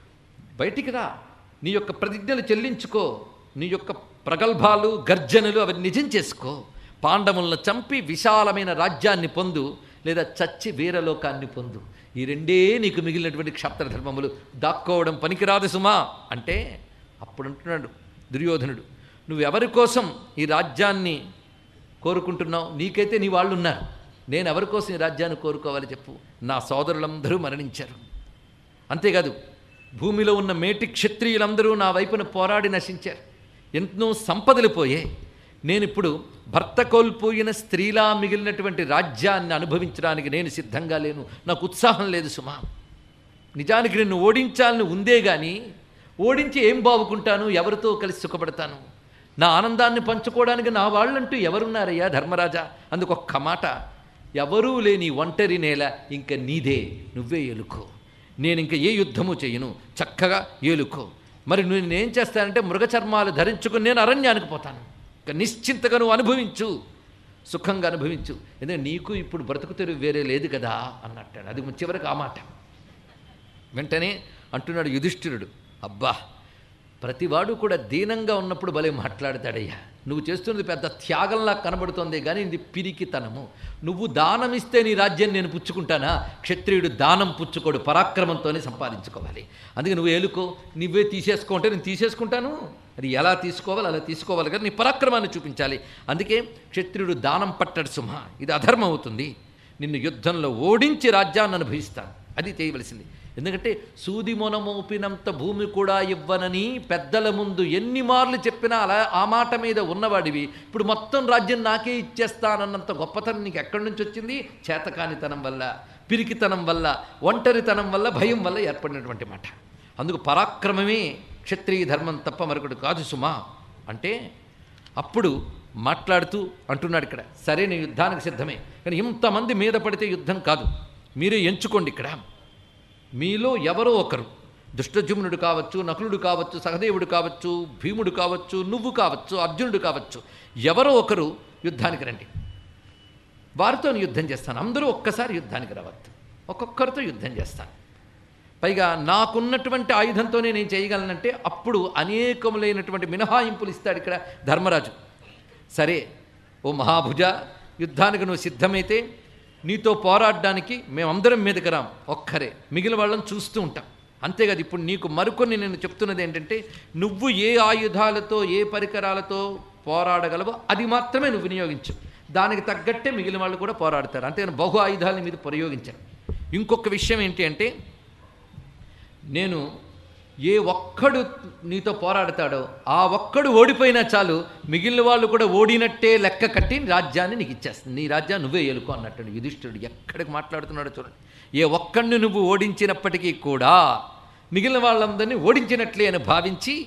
బయటికి రా నీ యొక్క ప్రతిజ్ఞలు చెల్లించుకో నీ యొక్క ప్రగల్భాలు గర్జనలు అవి నిజం చేసుకో పాండవులను చంపి విశాలమైన రాజ్యాన్ని పొందు లేదా చచ్చి వీరలోకాన్ని పొందు ఈ రెండే నీకు మిగిలినటువంటి క్షత్ర ధర్మములు దాక్కోవడం పనికిరాదు సుమా అంటే అప్పుడు అంటున్నాడు దుర్యోధనుడు నువ్వు ఎవరి కోసం ఈ రాజ్యాన్ని కోరుకుంటున్నావు నీకైతే నీ వాళ్ళు ఉన్నారు నేను ఎవరి కోసం ఈ రాజ్యాన్ని కోరుకోవాలి చెప్పు నా సోదరులందరూ మరణించారు అంతేకాదు భూమిలో ఉన్న మేటి క్షత్రియులందరూ నా వైపున పోరాడి నశించారు ఎన్నో సంపదలు పోయే నేనిప్పుడు భర్త కోల్పోయిన స్త్రీలా మిగిలినటువంటి రాజ్యాన్ని అనుభవించడానికి నేను సిద్ధంగా లేను నాకు ఉత్సాహం లేదు సుమా నిజానికి నిన్ను ఓడించాలని ఉందే గాని ఓడించి ఏం బావుకుంటాను ఎవరితో కలిసి సుఖపడతాను నా ఆనందాన్ని పంచుకోవడానికి నా వాళ్ళంటూ ఎవరున్నారయ్యా ధర్మరాజా అందుకు ఒక్క మాట ఎవరూ లేని ఒంటరి నేల ఇంక నీదే నువ్వే ఎలుకో నేను ఇంక ఏ యుద్ధము చేయను చక్కగా ఏలుకో మరి నువ్వు నేనేం చేస్తానంటే మృగచర్మాలు ధరించుకుని నేను అరణ్యానికి పోతాను ఇక నిశ్చింతగా నువ్వు అనుభవించు సుఖంగా అనుభవించు ఎందుకంటే నీకు ఇప్పుడు బ్రతుకు తెరువు వేరే లేదు కదా అన్నట్టాడు అది చివరికి ఆ మాట వెంటనే అంటున్నాడు యుధిష్ఠిరుడు అబ్బా ప్రతివాడు కూడా దీనంగా ఉన్నప్పుడు భలే మాట్లాడతాడయ్యా నువ్వు చేస్తున్నది పెద్ద త్యాగంలా కనబడుతోంది కానీ ఇది పిరికితనము నువ్వు దానం ఇస్తే నీ రాజ్యం నేను పుచ్చుకుంటానా క్షత్రియుడు దానం పుచ్చుకోడు పరాక్రమంతోనే సంపాదించుకోవాలి అందుకే నువ్వు ఏలుకో నువ్వే తీసేసుకో అంటే నేను తీసేసుకుంటాను అది ఎలా తీసుకోవాలి అలా తీసుకోవాలి కదా నీ పరాక్రమాన్ని చూపించాలి అందుకే క్షత్రియుడు దానం పట్టడు సింహ ఇది అధర్మం అవుతుంది నిన్ను యుద్ధంలో ఓడించి రాజ్యాన్ని అనుభవిస్తాను అది చేయవలసింది ఎందుకంటే సూది మొనమోపినంత భూమి కూడా ఇవ్వనని పెద్దల ముందు ఎన్ని మార్లు చెప్పినా అలా ఆ మాట మీద ఉన్నవాడివి ఇప్పుడు మొత్తం రాజ్యం నాకే ఇచ్చేస్తానన్నంత గొప్పతనం నీకు ఎక్కడి నుంచి వచ్చింది చేతకానితనం వల్ల పిరికితనం వల్ల ఒంటరితనం వల్ల భయం వల్ల ఏర్పడినటువంటి మాట అందుకు పరాక్రమమే క్షత్రియ ధర్మం తప్ప మరొకటి కాదు సుమా అంటే అప్పుడు మాట్లాడుతూ అంటున్నాడు ఇక్కడ సరే నేను యుద్ధానికి సిద్ధమే కానీ ఇంతమంది మీద పడితే యుద్ధం కాదు మీరే ఎంచుకోండి ఇక్కడ మీలో ఎవరో ఒకరు దుష్టజుమ్నుడు కావచ్చు నకులుడు కావచ్చు సహదేవుడు కావచ్చు భీముడు కావచ్చు నువ్వు కావచ్చు అర్జునుడు కావచ్చు ఎవరో ఒకరు యుద్ధానికి రండి వారితో యుద్ధం చేస్తాను అందరూ ఒక్కసారి యుద్ధానికి రావద్దు ఒక్కొక్కరితో యుద్ధం చేస్తాను పైగా నాకున్నటువంటి ఆయుధంతోనే నేను చేయగలనంటే అప్పుడు అనేకములైనటువంటి మినహాయింపులు ఇస్తాడు ఇక్కడ ధర్మరాజు సరే ఓ మహాభుజ యుద్ధానికి నువ్వు సిద్ధమైతే నీతో పోరాడడానికి మేమందరం మీదకి రాం ఒక్కరే మిగిలిన వాళ్ళని చూస్తూ ఉంటాం అంతేకాదు ఇప్పుడు నీకు మరికొన్ని నేను చెప్తున్నది ఏంటంటే నువ్వు ఏ ఆయుధాలతో ఏ పరికరాలతో పోరాడగలవో అది మాత్రమే నువ్వు వినియోగించు దానికి తగ్గట్టే మిగిలిన వాళ్ళు కూడా పోరాడతారు అంతేగాని బహు ఆయుధాలని మీద ప్రయోగించారు ఇంకొక విషయం ఏంటి అంటే నేను ఏ ఒక్కడు నీతో పోరాడతాడో ఆ ఒక్కడు ఓడిపోయినా చాలు మిగిలిన వాళ్ళు కూడా ఓడినట్టే లెక్క కట్టి రాజ్యాన్ని నీకు ఇచ్చేస్తుంది నీ రాజ్యాన్ని నువ్వే ఏలుకో అన్నట్టు యుధిష్ఠుడు ఎక్కడికి మాట్లాడుతున్నాడో చూడండి ఏ ఒక్కడిని నువ్వు ఓడించినప్పటికీ కూడా మిగిలిన వాళ్ళందరినీ ఓడించినట్లే అని భావించి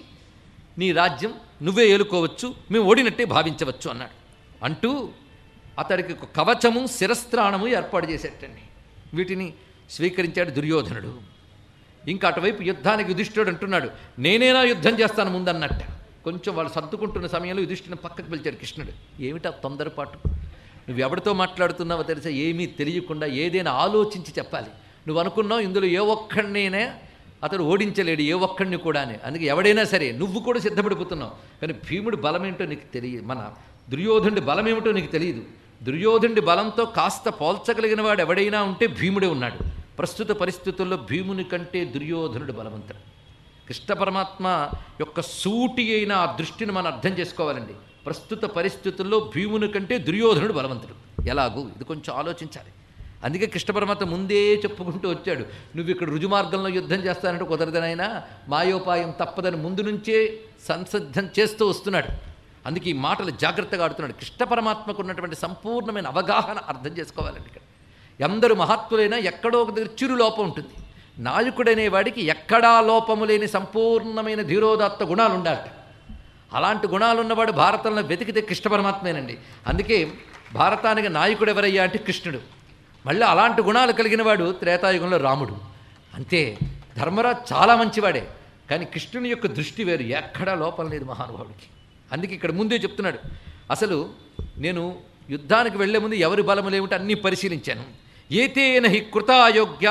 నీ రాజ్యం నువ్వే ఏలుకోవచ్చు మేము ఓడినట్టే భావించవచ్చు అన్నాడు అంటూ అతడికి ఒక కవచము శిరస్త్రాణము ఏర్పాటు చేసేటండి వీటిని స్వీకరించాడు దుర్యోధనుడు ఇంకా అటువైపు యుద్ధానికి యుధిష్ఠుడు అంటున్నాడు నేనేనా యుద్ధం చేస్తాను ముందన్నట్ట కొంచెం వాళ్ళు సర్దుకుంటున్న సమయంలో యుధిష్ఠుని పక్కకు పిలిచాడు కృష్ణుడు ఏమిటా తొందరపాటు నువ్వు ఎవరితో మాట్లాడుతున్నావో తెలిసా ఏమీ తెలియకుండా ఏదైనా ఆలోచించి చెప్పాలి నువ్వు అనుకున్నావు ఇందులో ఏ ఒక్కడినైనా అతడు ఓడించలేడు ఏ ఒక్కడిని కూడా అని అందుకే ఎవడైనా సరే నువ్వు కూడా సిద్ధపడిపోతున్నావు కానీ భీముడు బలమేంటో నీకు తెలియదు మన దుర్యోధనుడి బలమేమిటో నీకు తెలియదు దుర్యోధనుడి బలంతో కాస్త పోల్చగలిగిన వాడు ఎవడైనా ఉంటే భీముడే ఉన్నాడు ప్రస్తుత పరిస్థితుల్లో భీముని కంటే దుర్యోధనుడు బలవంతుడు కృష్ణ పరమాత్మ యొక్క సూటి అయిన ఆ దృష్టిని మనం అర్థం చేసుకోవాలండి ప్రస్తుత పరిస్థితుల్లో భీముని కంటే దుర్యోధనుడు బలవంతుడు ఎలాగూ ఇది కొంచెం ఆలోచించాలి అందుకే కృష్ణ పరమాత్మ ముందే చెప్పుకుంటూ వచ్చాడు నువ్వు ఇక్కడ రుజుమార్గంలో యుద్ధం చేస్తానంటే కుదరదనైనా మాయోపాయం తప్పదని ముందు నుంచే సంసిద్ధం చేస్తూ వస్తున్నాడు అందుకే ఈ మాటలు జాగ్రత్తగా ఆడుతున్నాడు కృష్ణ పరమాత్మకు ఉన్నటువంటి సంపూర్ణమైన అవగాహన అర్థం చేసుకోవాలండి ఇక్కడ ఎందరు మహాత్ములైనా ఎక్కడో ఒక దగ్గర చిరు లోపం ఉంటుంది నాయకుడనే వాడికి ఎక్కడా లోపము లేని సంపూర్ణమైన ధీరోదాత్త గుణాలు ఉండాలట అలాంటి గుణాలు ఉన్నవాడు భారతంలో వెతికితే కృష్ణ పరమాత్మేనండి అందుకే భారతానికి నాయకుడు ఎవరయ్యా అంటే కృష్ణుడు మళ్ళీ అలాంటి గుణాలు కలిగిన వాడు త్రేతాయుగంలో రాముడు అంతే ధర్మరాజు చాలా మంచివాడే కానీ కృష్ణుని యొక్క దృష్టి వేరు ఎక్కడా లోపం లేదు మహానుభావుడికి అందుకే ఇక్కడ ముందే చెప్తున్నాడు అసలు నేను యుద్ధానికి వెళ్లే ముందు ఎవరి బలములు ఏమిటి అన్నీ పరిశీలించాను ఏతేన హి కృతాయోగ్య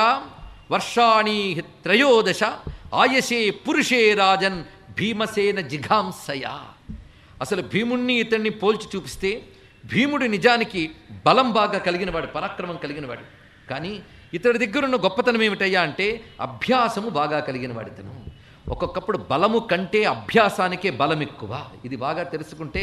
వర్షాణి హి త్రయోదశ ఆయసే పురుషే రాజన్ భీమసేన జిఘాంసయ అసలు భీముణ్ణి ఇతన్ని పోల్చి చూపిస్తే భీముడు నిజానికి బలం బాగా కలిగినవాడు పరాక్రమం కలిగినవాడు కానీ ఇతడి దగ్గర ఉన్న గొప్పతనం ఏమిటయ్యా అంటే అభ్యాసము బాగా కలిగినవాడు ఇతను ఒక్కొక్కప్పుడు బలము కంటే అభ్యాసానికే బలం ఎక్కువ ఇది బాగా తెలుసుకుంటే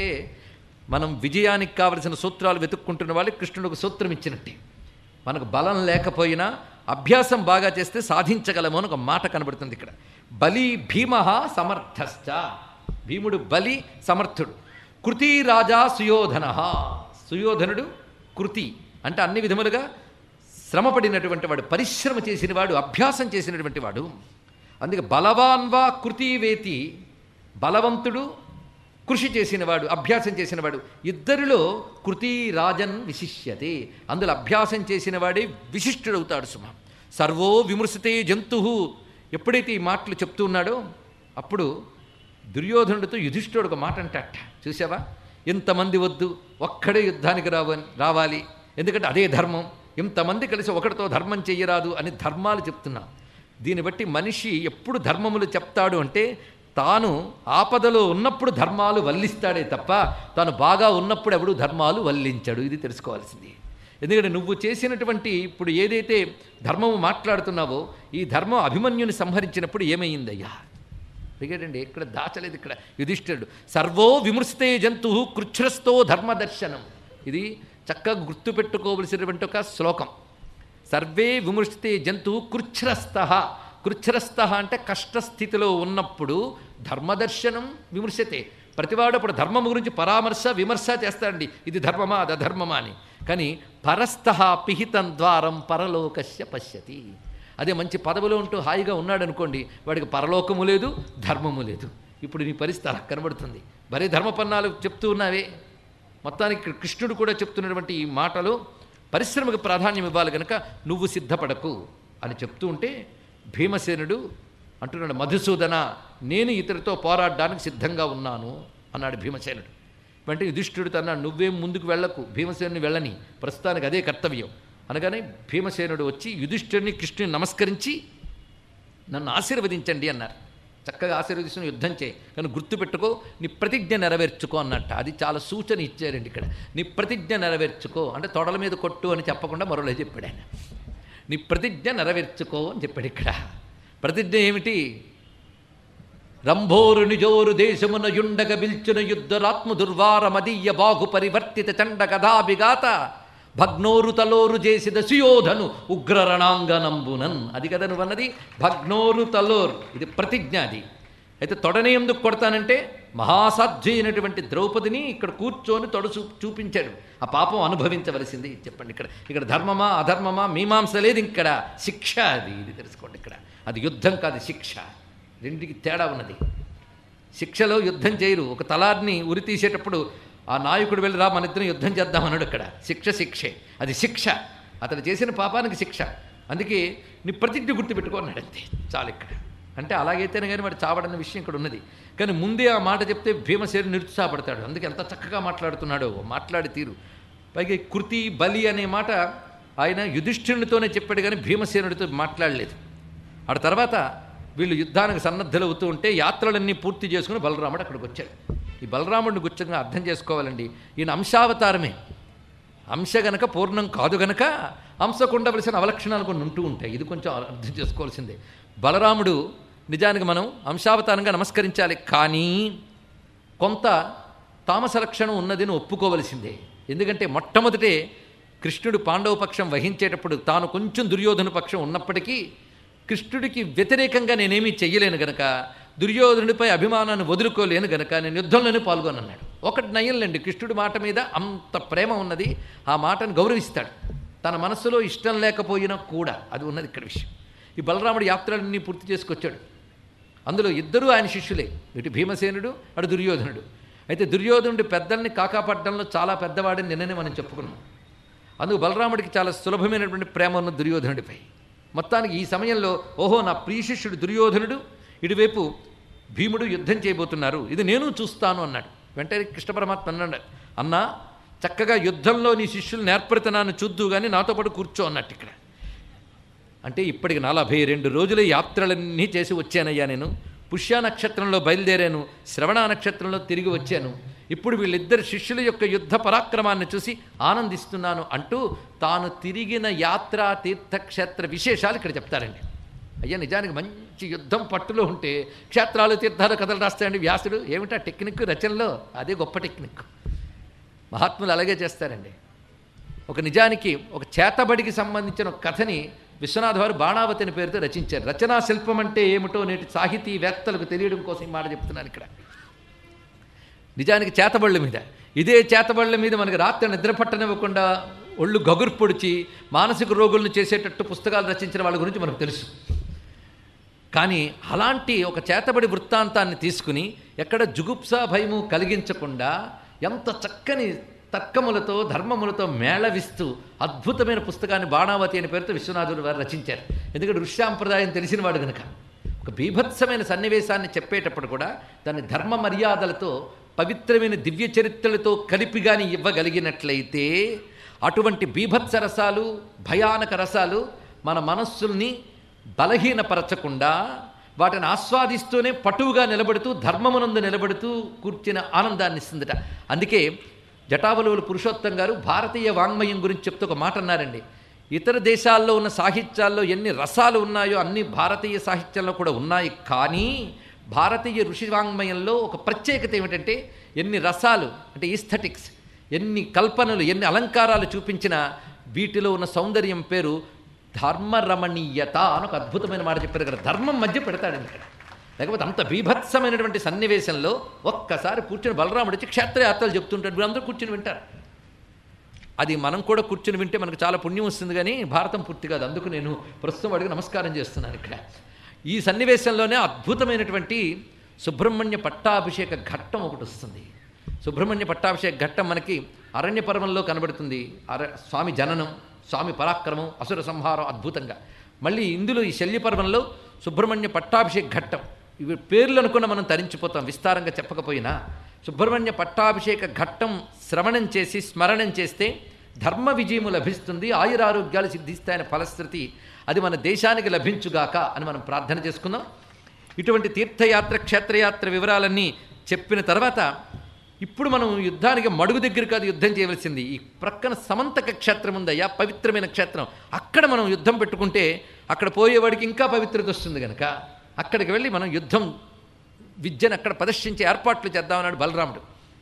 మనం విజయానికి కావలసిన సూత్రాలు వెతుక్కుంటున్న వాళ్ళకి కృష్ణుడు ఒక సూత్రం ఇచ్చినట్టే మనకు బలం లేకపోయినా అభ్యాసం బాగా చేస్తే సాధించగలము అని ఒక మాట కనబడుతుంది ఇక్కడ బలి భీమ సమర్థశ్చ భీముడు బలి సమర్థుడు కృతి రాజా సుయోధన సుయోధనుడు కృతి అంటే అన్ని విధములుగా శ్రమపడినటువంటి వాడు పరిశ్రమ చేసిన వాడు అభ్యాసం చేసినటువంటి వాడు అందుకే బలవాన్వా కృతివేతి బలవంతుడు కృషి చేసినవాడు అభ్యాసం చేసినవాడు ఇద్దరిలో కృతి రాజన్ విశిష్యతే అందులో అభ్యాసం చేసినవాడే విశిష్టుడవుతాడు సుమ సర్వో విమృశతే జంతు ఎప్పుడైతే ఈ మాటలు చెప్తూ ఉన్నాడో అప్పుడు దుర్యోధనుడితో యుధిష్ఠుడు ఒక మాట అంటాట చూసావా ఇంతమంది వద్దు ఒక్కడే యుద్ధానికి రావని రావాలి ఎందుకంటే అదే ధర్మం ఇంతమంది కలిసి ఒకటితో ధర్మం చెయ్యరాదు అని ధర్మాలు చెప్తున్నా దీన్ని బట్టి మనిషి ఎప్పుడు ధర్మములు చెప్తాడు అంటే తాను ఆపదలో ఉన్నప్పుడు ధర్మాలు వల్లిస్తాడే తప్ప తాను బాగా ఉన్నప్పుడు ఎవడు ధర్మాలు వల్లించడు ఇది తెలుసుకోవాల్సింది ఎందుకంటే నువ్వు చేసినటువంటి ఇప్పుడు ఏదైతే ధర్మము మాట్లాడుతున్నావో ఈ ధర్మం అభిమన్యుని సంహరించినప్పుడు ఏమైందయ్యా అడిగాడండి ఇక్కడ దాచలేదు ఇక్కడ యుధిష్ఠిరుడు సర్వో విమృశతే జంతు కృచ్ఛ్రస్తో ధర్మదర్శనం ఇది చక్కగా గుర్తుపెట్టుకోవలసినటువంటి ఒక శ్లోకం సర్వే విమృశతే జంతు కృచ్ఛ్రస్త కృచ్ఛ్రస్త అంటే కష్టస్థితిలో ఉన్నప్పుడు ధర్మదర్శనం విమర్శతే ప్రతివాడు అప్పుడు ధర్మం గురించి పరామర్శ విమర్శ చేస్తాడండి ఇది ధర్మమా అది అధర్మమా అని కానీ పరస్థ పిహితం ద్వారం పరలోకస్య పశ్యతి అదే మంచి పదవిలో ఉంటూ హాయిగా ఉన్నాడు అనుకోండి వాడికి పరలోకము లేదు ధర్మము లేదు ఇప్పుడు నీ పరిస్థితి అలా కనబడుతుంది భలే ధర్మపన్నాలు చెప్తూ ఉన్నావే మొత్తానికి ఇక్కడ కృష్ణుడు కూడా చెప్తున్నటువంటి ఈ మాటలు పరిశ్రమకు ప్రాధాన్యం ఇవ్వాలి కనుక నువ్వు సిద్ధపడకు అని చెప్తూ ఉంటే భీమసేనుడు అంటున్నాడు మధుసూదన నేను ఇతడితో పోరాడడానికి సిద్ధంగా ఉన్నాను అన్నాడు భీమసేనుడు వెంటనే యుధిష్ఠుడితో అన్నాడు నువ్వేం ముందుకు వెళ్ళకు భీమసేనుని వెళ్ళని ప్రస్తుతానికి అదే కర్తవ్యం అనగానే భీమసేనుడు వచ్చి యుధిష్ఠుడిని కృష్ణుని నమస్కరించి నన్ను ఆశీర్వదించండి అన్నారు చక్కగా ఆశీర్వదిస్తున్న యుద్ధం చేయి కానీ గుర్తుపెట్టుకో నీ ప్రతిజ్ఞ నెరవేర్చుకో అన్నట్ట అది చాలా సూచన ఇచ్చారండి ఇక్కడ నీ ప్రతిజ్ఞ నెరవేర్చుకో అంటే తొడల మీద కొట్టు అని చెప్పకుండా మరోలే చెప్పాడు ఆయన నీ ప్రతిజ్ఞ నెరవేర్చుకో అని చెప్పాడు ఇక్కడ ప్రతిజ్ఞ ఏమిటి రంభోరు నిజోరు దేశమున యుండగ బిల్చున యుద్ధరాత్మ దుర్వార మదీయ బాగు పరివర్తిత చండ కథాభిగాత భగ్నోరు తలోరు చేసిన సుయోధను ఉగ్ర రణాంగనంబునన్ అది కదా నువ్వు అన్నది భగ్నోరు తలోరు ఇది ప్రతిజ్ఞ అది అయితే తొడనే ఎందుకు కొడతానంటే మహాసాధ్వి అయినటువంటి ద్రౌపదిని ఇక్కడ కూర్చొని తొడ చూ చూపించాడు ఆ పాపం అనుభవించవలసింది చెప్పండి ఇక్కడ ఇక్కడ ధర్మమా అధర్మమా మీమాంస లేదు ఇక్కడ శిక్ష అది ఇది తెలుసుకోండి ఇక్కడ అది యుద్ధం కాదు శిక్ష రెండికి తేడా ఉన్నది శిక్షలో యుద్ధం చేయరు ఒక తలార్ని ఉరి తీసేటప్పుడు ఆ నాయకుడు వెళ్ళి రా మన ఇద్దరం యుద్ధం చేద్దాం అన్నాడు అక్కడ శిక్ష శిక్షే అది శిక్ష అతను చేసిన పాపానికి శిక్ష అందుకే నీ ప్రతిజ్ఞ గుర్తుపెట్టుకో అన్నాడు అంతే చాలు ఇక్కడ అంటే అలాగైతేనే కానీ వాడు చావడన్న విషయం ఇక్కడ ఉన్నది కానీ ముందే ఆ మాట చెప్తే భీమసేను నిరుత్సాహపడతాడు అందుకే ఎంత చక్కగా మాట్లాడుతున్నాడో మాట్లాడి తీరు పైగా ఈ కృతి బలి అనే మాట ఆయన యుధిష్ఠిరునితోనే చెప్పాడు కానీ భీమసేనుడితో మాట్లాడలేదు ఆ తర్వాత వీళ్ళు యుద్ధానికి సన్నద్ధులవుతూ ఉంటే యాత్రలన్నీ పూర్తి చేసుకుని బలరాముడు అక్కడికి వచ్చాడు ఈ బలరాముడిని గుచ్చంగా అర్థం చేసుకోవాలండి ఈయన అంశావతారమే అంశ గనక పూర్ణం కాదు గనక అంశకు ఉండవలసిన అవలక్షణాలు కొన్ని ఉంటూ ఉంటాయి ఇది కొంచెం అర్థం చేసుకోవాల్సిందే బలరాముడు నిజానికి మనం అంశావతారంగా నమస్కరించాలి కానీ కొంత తామస లక్షణం ఉన్నదని ఒప్పుకోవలసిందే ఎందుకంటే మొట్టమొదటే కృష్ణుడు పాండవ పక్షం వహించేటప్పుడు తాను కొంచెం దుర్యోధన పక్షం ఉన్నప్పటికీ కృష్ణుడికి వ్యతిరేకంగా నేనేమీ చెయ్యలేను గనక దుర్యోధనుడిపై అభిమానాన్ని వదులుకోలేను గనక నేను యుద్ధంలోనే పాల్గొనన్నాడు ఒకటి నయ్యంలేండి కృష్ణుడి మాట మీద అంత ప్రేమ ఉన్నది ఆ మాటను గౌరవిస్తాడు తన మనస్సులో ఇష్టం లేకపోయినా కూడా అది ఉన్నది ఇక్కడ విషయం ఈ బలరాముడు యాత్రలన్నీ పూర్తి చేసుకొచ్చాడు అందులో ఇద్దరూ ఆయన శిష్యులే ఇటు భీమసేనుడు అటు దుర్యోధనుడు అయితే దుర్యోధనుడి పెద్దల్ని కాకాపడ్డంలో చాలా పెద్దవాడని నిన్ననే మనం చెప్పుకున్నాం అందుకు బలరాముడికి చాలా సులభమైనటువంటి ప్రేమ ఉన్న దుర్యోధనుడిపై మొత్తానికి ఈ సమయంలో ఓహో నా ప్రియ శిష్యుడు దుర్యోధనుడు ఇటువైపు భీముడు యుద్ధం చేయబోతున్నారు ఇది నేను చూస్తాను అన్నాడు వెంటనే కృష్ణ పరమాత్మ అన్నాడు అన్నా చక్కగా యుద్ధంలో నీ శిష్యులు నేర్పరితనాన్ని చూద్దు కానీ నాతో పాటు కూర్చో అన్నట్టు ఇక్కడ అంటే ఇప్పటికి నలభై రెండు రోజుల యాత్రలన్నీ చేసి వచ్చానయ్యా నేను పుష్య నక్షత్రంలో బయలుదేరాను శ్రవణ నక్షత్రంలో తిరిగి వచ్చాను ఇప్పుడు వీళ్ళిద్దరు శిష్యుల యొక్క యుద్ధ పరాక్రమాన్ని చూసి ఆనందిస్తున్నాను అంటూ తాను తిరిగిన యాత్రా తీర్థక్షేత్ర విశేషాలు ఇక్కడ చెప్తారండి అయ్యా నిజానికి మంచి యుద్ధం పట్టులో ఉంటే క్షేత్రాలు తీర్థాలు కథలు రాస్తాయండి వ్యాసుడు ఏమిటా టెక్నిక్ రచనలో అదే గొప్ప టెక్నిక్ మహాత్ములు అలాగే చేస్తారండి ఒక నిజానికి ఒక చేతబడికి సంబంధించిన ఒక కథని విశ్వనాథ్ వారు బాణావతి అని పేరుతో రచించారు రచనా శిల్పం అంటే ఏమిటో నేటి సాహితీవేత్తలకు తెలియడం కోసం ఈ మాట చెప్తున్నాను ఇక్కడ నిజానికి చేతబళ్ళ మీద ఇదే చేతబళ్ళ మీద మనకి రాత్రి నిద్ర పట్టనివ్వకుండా ఒళ్ళు గగురు పొడిచి మానసిక రోగులను చేసేటట్టు పుస్తకాలు రచించిన వాళ్ళ గురించి మనకు తెలుసు కానీ అలాంటి ఒక చేతబడి వృత్తాంతాన్ని తీసుకుని ఎక్కడ జుగుప్స భయము కలిగించకుండా ఎంత చక్కని తర్కములతో ధర్మములతో మేళవిస్తూ అద్భుతమైన పుస్తకాన్ని బాణావతి అనే పేరుతో విశ్వనాథుడు వారు రచించారు ఎందుకంటే ఋష్యాంప్రదాయం తెలిసినవాడు కనుక ఒక బీభత్సమైన సన్నివేశాన్ని చెప్పేటప్పుడు కూడా దాన్ని ధర్మ మర్యాదలతో పవిత్రమైన దివ్య చరిత్రలతో కలిపి కానీ ఇవ్వగలిగినట్లయితే అటువంటి బీభత్స రసాలు భయానక రసాలు మన మనస్సుల్ని బలహీనపరచకుండా వాటిని ఆస్వాదిస్తూనే పటువుగా నిలబడుతూ ధర్మమునందు నిలబడుతూ కూర్చిన ఆనందాన్ని ఇస్తుందట అందుకే జటావలువులు పురుషోత్తం గారు భారతీయ వాంగ్మయం గురించి చెప్తూ ఒక మాట అన్నారండి ఇతర దేశాల్లో ఉన్న సాహిత్యాల్లో ఎన్ని రసాలు ఉన్నాయో అన్ని భారతీయ సాహిత్యంలో కూడా ఉన్నాయి కానీ భారతీయ ఋషి వాంగ్మయంలో ఒక ప్రత్యేకత ఏమిటంటే ఎన్ని రసాలు అంటే ఈస్థెటిక్స్ ఎన్ని కల్పనలు ఎన్ని అలంకారాలు చూపించినా వీటిలో ఉన్న సౌందర్యం పేరు ధర్మరమణీయత అని ఒక అద్భుతమైన మాట చెప్పారు ఇక్కడ ధర్మం మధ్య పెడతాడు ఇక్కడ లేకపోతే అంత బీభత్సమైనటువంటి సన్నివేశంలో ఒక్కసారి కూర్చుని బలరాముడు వచ్చి క్షేత్రయాత్రలు చెప్తుంటాడు వీళ్ళందరూ కూర్చుని వింటారు అది మనం కూడా కూర్చుని వింటే మనకు చాలా పుణ్యం వస్తుంది కానీ భారతం పూర్తి కాదు అందుకు నేను ప్రస్తుతం అడిగి నమస్కారం చేస్తున్నాను ఇక్కడ ఈ సన్నివేశంలోనే అద్భుతమైనటువంటి సుబ్రహ్మణ్య పట్టాభిషేక ఘట్టం ఒకటి వస్తుంది సుబ్రహ్మణ్య పట్టాభిషేక ఘట్టం మనకి అరణ్య పర్వంలో కనబడుతుంది అర స్వామి జననం స్వామి పరాక్రమం అసుర సంహారం అద్భుతంగా మళ్ళీ ఇందులో ఈ శల్య పర్వంలో సుబ్రహ్మణ్య పట్టాభిషేక ఘట్టం ఇవి పేర్లు అనుకున్న మనం తరించిపోతాం విస్తారంగా చెప్పకపోయినా సుబ్రహ్మణ్య పట్టాభిషేక ఘట్టం శ్రవణం చేసి స్మరణం చేస్తే ధర్మ విజయము లభిస్తుంది ఆయురారోగ్యాలు సిద్ధిస్తాయనే ఫలశ్రుతి అది మన దేశానికి లభించుగాక అని మనం ప్రార్థన చేసుకుందాం ఇటువంటి తీర్థయాత్ర క్షేత్రయాత్ర వివరాలన్నీ చెప్పిన తర్వాత ఇప్పుడు మనం యుద్ధానికి మడుగు దగ్గర కాదు యుద్ధం చేయవలసింది ఈ ప్రక్కన సమంతక క్షేత్రం ఉందయ్యా పవిత్రమైన క్షేత్రం అక్కడ మనం యుద్ధం పెట్టుకుంటే అక్కడ పోయేవాడికి ఇంకా పవిత్రత వస్తుంది కనుక అక్కడికి వెళ్ళి మనం యుద్ధం విద్యను అక్కడ ప్రదర్శించే ఏర్పాట్లు చేద్దామన్నాడు బలరాముడు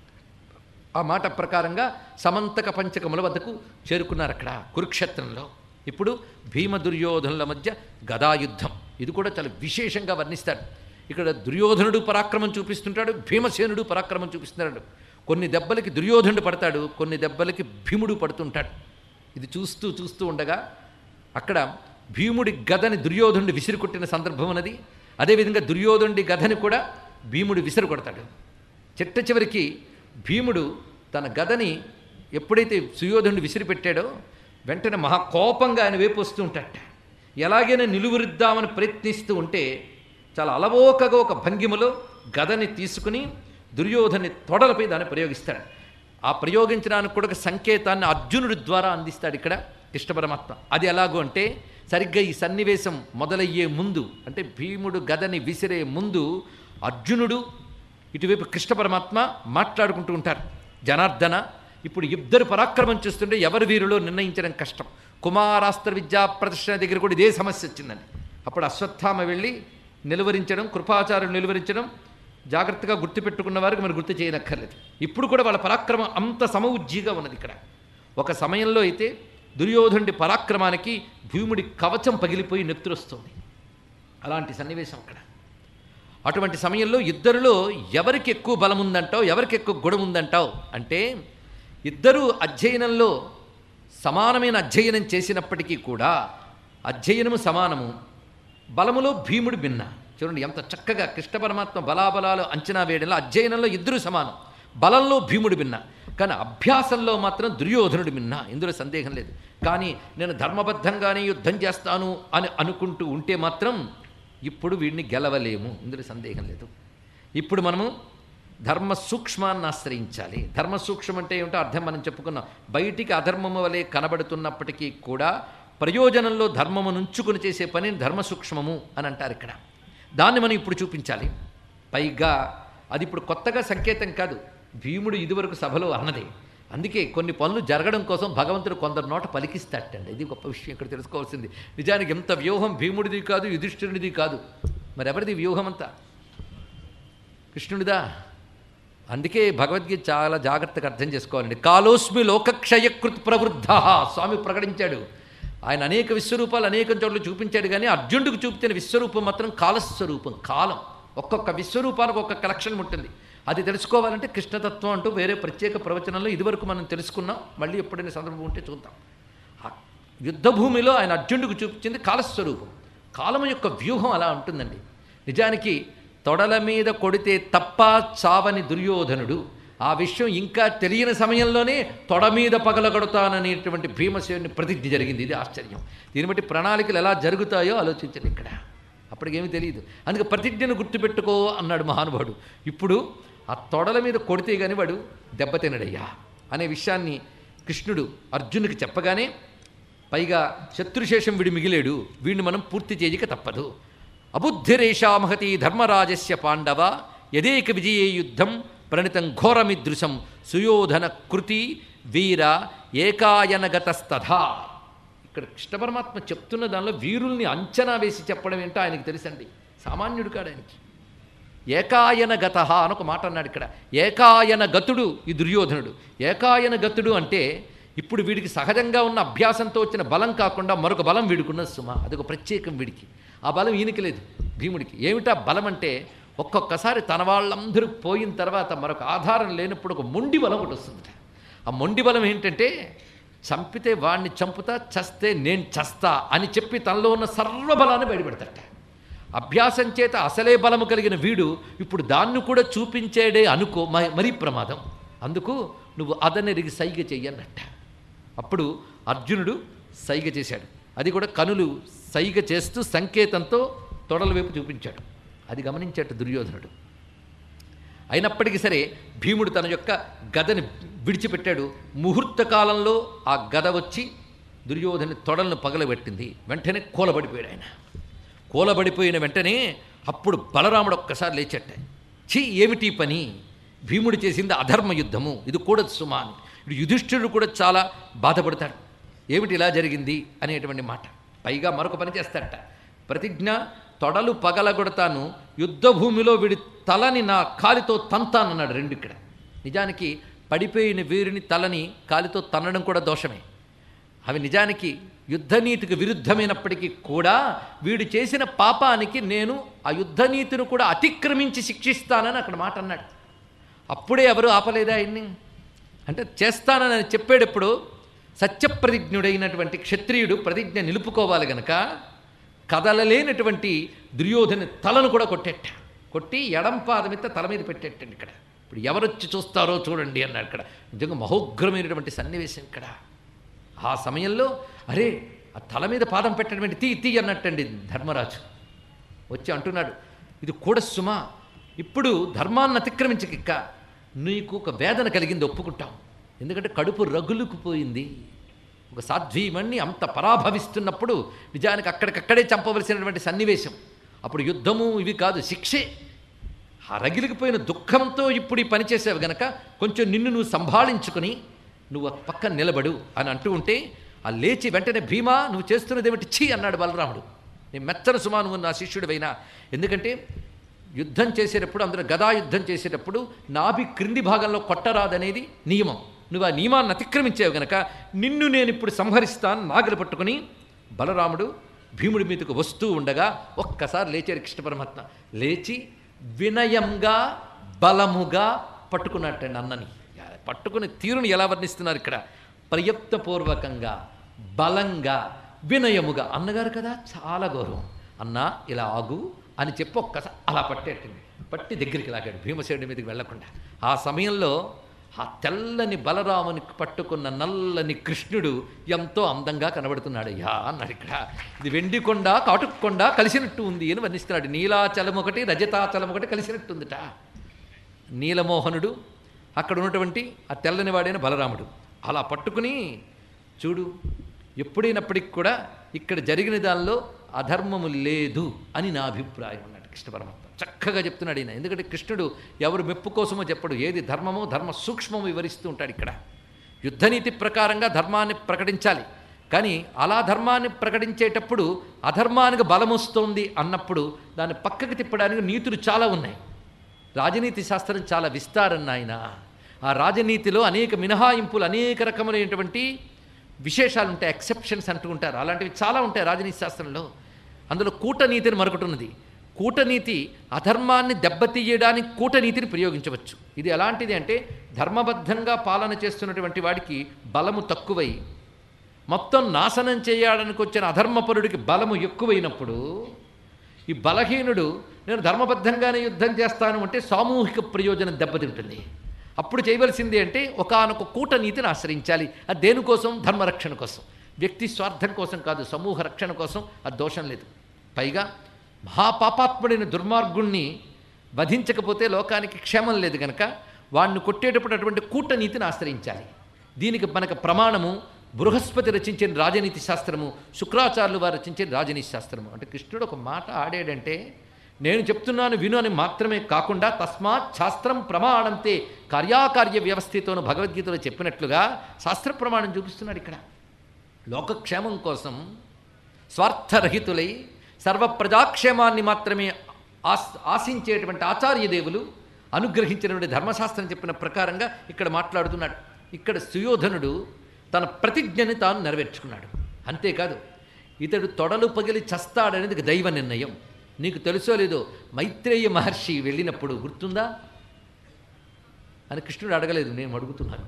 ఆ మాట ప్రకారంగా సమంతక పంచకముల వద్దకు చేరుకున్నారు అక్కడ కురుక్షేత్రంలో ఇప్పుడు భీమ దుర్యోధనుల మధ్య గదాయుద్ధం ఇది కూడా చాలా విశేషంగా వర్ణిస్తాడు ఇక్కడ దుర్యోధనుడు పరాక్రమం చూపిస్తుంటాడు భీమసేనుడు పరాక్రమం చూపిస్తున్నాడు కొన్ని దెబ్బలకి దుర్యోధనుడు పడతాడు కొన్ని దెబ్బలకి భీముడు పడుతుంటాడు ఇది చూస్తూ చూస్తూ ఉండగా అక్కడ భీముడి గదని దుర్యోధనుడు విసిరి కొట్టిన సందర్భం ఉన్నది అదేవిధంగా దుర్యోధనుడి గదని కూడా భీముడు విసిరి కొడతాడు చిట్ట చివరికి భీముడు తన గదని ఎప్పుడైతే సుయోధనుడు విసిరిపెట్టాడో వెంటనే మహా కోపంగా ఆయన వైపు వస్తూ ఉంటాడట ఎలాగైనా నిలువరిద్దామని ప్రయత్నిస్తూ ఉంటే చాలా అలవోకగా ఒక భంగిమలో గదని తీసుకుని దుర్యోధని తొడలపై దాన్ని ప్రయోగిస్తాడు ఆ ప్రయోగించడానికి కూడా ఒక సంకేతాన్ని అర్జునుడి ద్వారా అందిస్తాడు ఇక్కడ కృష్ణ పరమాత్మ అది ఎలాగో అంటే సరిగ్గా ఈ సన్నివేశం మొదలయ్యే ముందు అంటే భీముడు గదని విసిరే ముందు అర్జునుడు ఇటువైపు కృష్ణ పరమాత్మ మాట్లాడుకుంటూ ఉంటారు జనార్దన ఇప్పుడు ఇద్దరు పరాక్రమం చేస్తుంటే ఎవరి వీరులో నిర్ణయించడం కష్టం కుమారాస్త్ర విద్యా ప్రదర్శన దగ్గర కూడా ఇదే సమస్య వచ్చిందండి అప్పుడు అశ్వత్థామ వెళ్ళి నిలువరించడం కృపాచార్యం నిలువరించడం జాగ్రత్తగా గుర్తుపెట్టుకున్న వారికి మరి గుర్తు చేయనక్కర్లేదు ఇప్పుడు కూడా వాళ్ళ పరాక్రమం అంత సమవుజ్జిగా ఉన్నది ఇక్కడ ఒక సమయంలో అయితే దుర్యోధనుడి పరాక్రమానికి భీముడి కవచం పగిలిపోయి నెత్తురొస్తుంది అలాంటి సన్నివేశం అక్కడ అటువంటి సమయంలో ఇద్దరిలో ఎవరికి ఎక్కువ బలం ఉందంటావు ఎవరికి ఎక్కువ గుణం ఉందంటావు అంటే ఇద్దరూ అధ్యయనంలో సమానమైన అధ్యయనం చేసినప్పటికీ కూడా అధ్యయనము సమానము బలములో భీముడు భిన్న చూడండి ఎంత చక్కగా కృష్ణ పరమాత్మ బలాబలాలు అంచనా వేయడంలో అధ్యయనంలో ఇద్దరు సమానం బలంలో భీముడు భిన్న కానీ అభ్యాసంలో మాత్రం దుర్యోధనుడు మిన్న ఇందులో సందేహం లేదు కానీ నేను ధర్మబద్ధంగానే యుద్ధం చేస్తాను అని అనుకుంటూ ఉంటే మాత్రం ఇప్పుడు వీడిని గెలవలేము ఇందులో సందేహం లేదు ఇప్పుడు మనము ధర్మ సూక్ష్మాన్ని ఆశ్రయించాలి ధర్మ సూక్ష్మం అంటే ఏమిటో అర్థం మనం చెప్పుకున్నాం బయటికి అధర్మము వలె కనబడుతున్నప్పటికీ కూడా ప్రయోజనంలో ధర్మము నుంచుకుని చేసే పనిని ధర్మ సూక్ష్మము అని అంటారు ఇక్కడ దాన్ని మనం ఇప్పుడు చూపించాలి పైగా అది ఇప్పుడు కొత్తగా సంకేతం కాదు భీముడు ఇదివరకు సభలో అన్నది అందుకే కొన్ని పనులు జరగడం కోసం భగవంతుడు కొందరు నోట పలికిస్తాటండి ఇది గొప్ప విషయం ఇక్కడ తెలుసుకోవాల్సింది నిజానికి ఎంత వ్యూహం భీముడిది కాదు యుధిష్ఠిరుడిది కాదు మరి ఎవరిది వ్యూహం అంతా కృష్ణుడిదా అందుకే భగవద్గీత చాలా జాగ్రత్తగా అర్థం చేసుకోవాలండి కాలోస్మి లోకక్షయకృత్ ప్రవృద్ధ స్వామి ప్రకటించాడు ఆయన అనేక విశ్వరూపాలు అనేక చోట్ల చూపించాడు కానీ అర్జునుడికి చూపించిన విశ్వరూపం మాత్రం కాలస్వరూపం కాలం ఒక్కొక్క విశ్వరూపానికి ఒక్కొక్క లక్షణం ఉంటుంది అది తెలుసుకోవాలంటే కృష్ణతత్వం అంటూ వేరే ప్రత్యేక ప్రవచనంలో ఇదివరకు మనం తెలుసుకున్నాం మళ్ళీ ఎప్పుడైనా సందర్భం ఉంటే చూద్దాం ఆ యుద్ధభూమిలో ఆయన అర్జునుడికి చూపించింది కాలస్వరూపం కాలం యొక్క వ్యూహం అలా ఉంటుందండి నిజానికి తొడల మీద కొడితే తప్ప చావని దుర్యోధనుడు ఆ విషయం ఇంకా తెలియని సమయంలోనే తొడ మీద పగలగొడతాననేటువంటి భీమసేనుని ప్రతిజ్ఞ జరిగింది ఇది ఆశ్చర్యం దీన్ని బట్టి ప్రణాళికలు ఎలా జరుగుతాయో ఆలోచించండి ఇక్కడ అప్పటికేమీ తెలియదు అందుకే ప్రతిజ్ఞను గుర్తుపెట్టుకో అన్నాడు మహానుభావుడు ఇప్పుడు ఆ తొడల మీద కొడితే గాని వాడు దెబ్బతినడయ్యా అనే విషయాన్ని కృష్ణుడు అర్జునుడికి చెప్పగానే పైగా శత్రుశేషం వీడు మిగిలేడు వీడిని మనం పూర్తి చేయక తప్పదు అబుద్ధిరేషా మహతి ధర్మరాజస్య పాండవ యదేక విజయే యుద్ధం ప్రణితం ఘోరమిదృశం సుయోధన కృతి వీర ఏకాయనగతస్తథా ఇక్కడ కృష్ణ పరమాత్మ చెప్తున్న దానిలో వీరుల్ని అంచనా వేసి చెప్పడం ఏంటో ఆయనకి తెలుసండి సామాన్యుడు కాడు ఆయనకి ఏకాయన గత అని ఒక మాట అన్నాడు ఇక్కడ ఏకాయన గతుడు ఈ దుర్యోధనుడు ఏకాయన గతుడు అంటే ఇప్పుడు వీడికి సహజంగా ఉన్న అభ్యాసంతో వచ్చిన బలం కాకుండా మరొక బలం వీడుకున్న సుమ అదొక ప్రత్యేకం వీడికి ఆ బలం ఈయనకి లేదు భీముడికి ఏమిటా బలం అంటే ఒక్కొక్కసారి తన వాళ్ళందరూ పోయిన తర్వాత మరొక ఆధారం లేనప్పుడు ఒక మొండి బలం ఒకటి వస్తుంది ఆ మొండి బలం ఏంటంటే చంపితే వాడిని చంపుతా చస్తే నేను చస్తా అని చెప్పి తనలో ఉన్న సర్వబలాన్ని బయటపెడతాట అభ్యాసం చేత అసలే బలము కలిగిన వీడు ఇప్పుడు దాన్ని కూడా చూపించేడే అనుకో మ- మరీ ప్రమాదం అందుకు నువ్వు అదనెరిగి సైగ చెయ్యన్నట్ట అప్పుడు అర్జునుడు సైగ చేశాడు అది కూడా కనులు సైగ చేస్తూ సంకేతంతో తొడల వైపు చూపించాడు అది గమనించాడు దుర్యోధనుడు అయినప్పటికీ సరే భీముడు తన యొక్క గదని విడిచిపెట్టాడు ముహూర్త కాలంలో ఆ గద వచ్చి దుర్యోధని తొడలను పగలబెట్టింది వెంటనే కూలబడిపోయాడు ఆయన కూలబడిపోయిన వెంటనే అప్పుడు బలరాముడు ఒక్కసారి లేచట్ట ఛీ ఏమిటి ఈ పని భీముడు చేసింది అధర్మ యుద్ధము ఇది కూడా సుమా అని ఇప్పుడు యుధిష్ఠిరుడు కూడా చాలా బాధపడతాడు ఏమిటి ఇలా జరిగింది అనేటువంటి మాట పైగా మరొక పని చేస్తాడట ప్రతిజ్ఞ తొడలు పగలగొడతాను యుద్ధభూమిలో వీడి తలని నా కాలితో తంతానన్నాడు రెండు ఇక్కడ నిజానికి పడిపోయిన వీరిని తలని కాలితో తన్నడం కూడా దోషమే అవి నిజానికి యుద్ధనీతికి విరుద్ధమైనప్పటికీ కూడా వీడు చేసిన పాపానికి నేను ఆ యుద్ధనీతిని కూడా అతిక్రమించి శిక్షిస్తానని అక్కడ మాట అన్నాడు అప్పుడే ఎవరు ఆపలేదా ఆయన్ని అంటే చేస్తానని చెప్పేటప్పుడు సత్యప్రతిజ్ఞుడైనటువంటి క్షత్రియుడు ప్రతిజ్ఞ నిలుపుకోవాలి గనక కదలలేనటువంటి దుర్యోధన తలను కూడా కొట్టేట కొట్టి ఎడం పాదమిత తల మీద పెట్టేటండి ఇక్కడ ఇప్పుడు ఎవరొచ్చి చూస్తారో చూడండి అన్నాడు ఇక్కడ నిజంగా మహోగ్రమైనటువంటి సన్నివేశం ఇక్కడ ఆ సమయంలో అరే ఆ తల మీద పాదం పెట్టడం తీ తీ అన్నట్టండి ధర్మరాజు వచ్చి అంటున్నాడు ఇది కూడా సుమా ఇప్పుడు ధర్మాన్ని అతిక్రమించకిక్క నీకు ఒక వేదన కలిగింది ఒప్పుకుంటాం ఎందుకంటే కడుపు రగులుకుపోయింది ఒక సాధ్వీమణ్ణి అంత పరాభవిస్తున్నప్పుడు నిజానికి అక్కడికక్కడే చంపవలసినటువంటి సన్నివేశం అప్పుడు యుద్ధము ఇవి కాదు శిక్షే ఆ రగిలిగిపోయిన దుఃఖంతో ఇప్పుడు ఈ పని చేసావు గనక కొంచెం నిన్ను నువ్వు సంభాళించుకుని నువ్వు ఆ పక్కన నిలబడు అని అంటూ ఉంటే ఆ లేచి వెంటనే భీమా నువ్వు చేస్తున్నది ఏమిటి ఛీ అన్నాడు బలరాముడు నేను మెత్తన సుమా నువ్వు నా శిష్యుడివైనా ఎందుకంటే యుద్ధం చేసేటప్పుడు అందరూ గదా యుద్ధం చేసేటప్పుడు నాభి క్రింది భాగంలో కొట్టరాదనేది నియమం నువ్వు ఆ నియమాన్ని అతిక్రమించావు గనక నిన్ను నేను ఇప్పుడు సంహరిస్తాను నాగలు పట్టుకుని బలరాముడు భీముడి మీదకు వస్తూ ఉండగా ఒక్కసారి లేచాడు కృష్ణ పరమాత్మ లేచి వినయంగా బలముగా పట్టుకున్నట్టండి అన్నని పట్టుకుని తీరుని ఎలా వర్ణిస్తున్నారు ఇక్కడ ప్రయత్నపూర్వకంగా బలంగా వినయముగా అన్నగారు కదా చాలా గౌరవం అన్నా ఇలా ఆగు అని చెప్పి ఒక్కసారి అలా పట్టేటండి పట్టి దగ్గరికి లాగాడు భీమసేనుడి మీదకి వెళ్లకుండా ఆ సమయంలో ఆ తెల్లని బలరాముని పట్టుకున్న నల్లని కృష్ణుడు ఎంతో అందంగా కనబడుతున్నాడు అయ్యా అన్నాడు ఇక్కడ ఇది వెండి కొండ కాటుకొండ కలిసినట్టు ఉంది అని వర్ణిస్తున్నాడు నీలాచలం ఒకటి రజతాచలం ఒకటి కలిసినట్టుందిట నీలమోహనుడు అక్కడ ఉన్నటువంటి ఆ తెల్లని వాడైన బలరాముడు అలా పట్టుకుని చూడు ఎప్పుడైనప్పటికి కూడా ఇక్కడ జరిగిన దానిలో అధర్మము లేదు అని నా అభిప్రాయం అన్నాడు కృష్ణ పరమాత్మ చక్కగా చెప్తున్నాడు ఈయన ఎందుకంటే కృష్ణుడు ఎవరు మెప్పు కోసమో చెప్పడు ఏది ధర్మమో ధర్మ సూక్ష్మము వివరిస్తూ ఉంటాడు ఇక్కడ యుద్ధనీతి ప్రకారంగా ధర్మాన్ని ప్రకటించాలి కానీ అలా ధర్మాన్ని ప్రకటించేటప్పుడు అధర్మానికి బలమొస్తోంది అన్నప్పుడు దాన్ని పక్కకి తిప్పడానికి నీతులు చాలా ఉన్నాయి రాజనీతి శాస్త్రం చాలా విస్తారం నాయన ఆ రాజనీతిలో అనేక మినహాయింపులు అనేక రకములైనటువంటి విశేషాలు ఉంటాయి ఎక్సెప్షన్స్ అంటూ ఉంటారు అలాంటివి చాలా ఉంటాయి రాజనీతి శాస్త్రంలో అందులో కూటనీతిని మరొకటి ఉన్నది కూటనీతి అధర్మాన్ని దెబ్బతీయడానికి కూటనీతిని ప్రయోగించవచ్చు ఇది ఎలాంటిది అంటే ధర్మబద్ధంగా పాలన చేస్తున్నటువంటి వాడికి బలము తక్కువై మొత్తం నాశనం చేయాడానికి వచ్చిన అధర్మపరుడికి బలము ఎక్కువైనప్పుడు ఈ బలహీనుడు నేను ధర్మబద్ధంగానే యుద్ధం చేస్తాను అంటే సామూహిక ప్రయోజనం దెబ్బతింటుంది అప్పుడు చేయవలసింది అంటే ఒకనొక కూటనీతిని ఆశ్రయించాలి అది దేనికోసం ధర్మరక్షణ కోసం వ్యక్తి స్వార్థం కోసం కాదు సమూహ రక్షణ కోసం అది దోషం లేదు పైగా మహాపాపాత్ముడైన దుర్మార్గుణ్ణి వధించకపోతే లోకానికి క్షేమం లేదు కనుక వాడిని కొట్టేటప్పుడు అటువంటి కూటనీతిని ఆశ్రయించాలి దీనికి మనకు ప్రమాణము బృహస్పతి రచించిన రాజనీతి శాస్త్రము శుక్రాచార్యులు వారు రచించిన రాజనీతి శాస్త్రము అంటే కృష్ణుడు ఒక మాట ఆడాడంటే నేను చెప్తున్నాను విను అని మాత్రమే కాకుండా తస్మాత్ శాస్త్రం ప్రమాణంతే కార్యాకార్య వ్యవస్థితోను భగవద్గీతలో చెప్పినట్లుగా శాస్త్ర ప్రమాణం చూపిస్తున్నాడు ఇక్కడ లోకక్షేమం కోసం స్వార్థరహితులై సర్వ ప్రజాక్షేమాన్ని మాత్రమే ఆస్ ఆశించేటువంటి ఆచార్యదేవులు అనుగ్రహించినటువంటి ధర్మశాస్త్రం చెప్పిన ప్రకారంగా ఇక్కడ మాట్లాడుతున్నాడు ఇక్కడ సుయోధనుడు తన ప్రతిజ్ఞని తాను నెరవేర్చుకున్నాడు అంతేకాదు ఇతడు తొడలు పగిలి చస్తాడనేది దైవ నిర్ణయం నీకు తెలుసో లేదో మైత్రేయ మహర్షి వెళ్ళినప్పుడు గుర్తుందా అని కృష్ణుడు అడగలేదు నేను అడుగుతున్నాను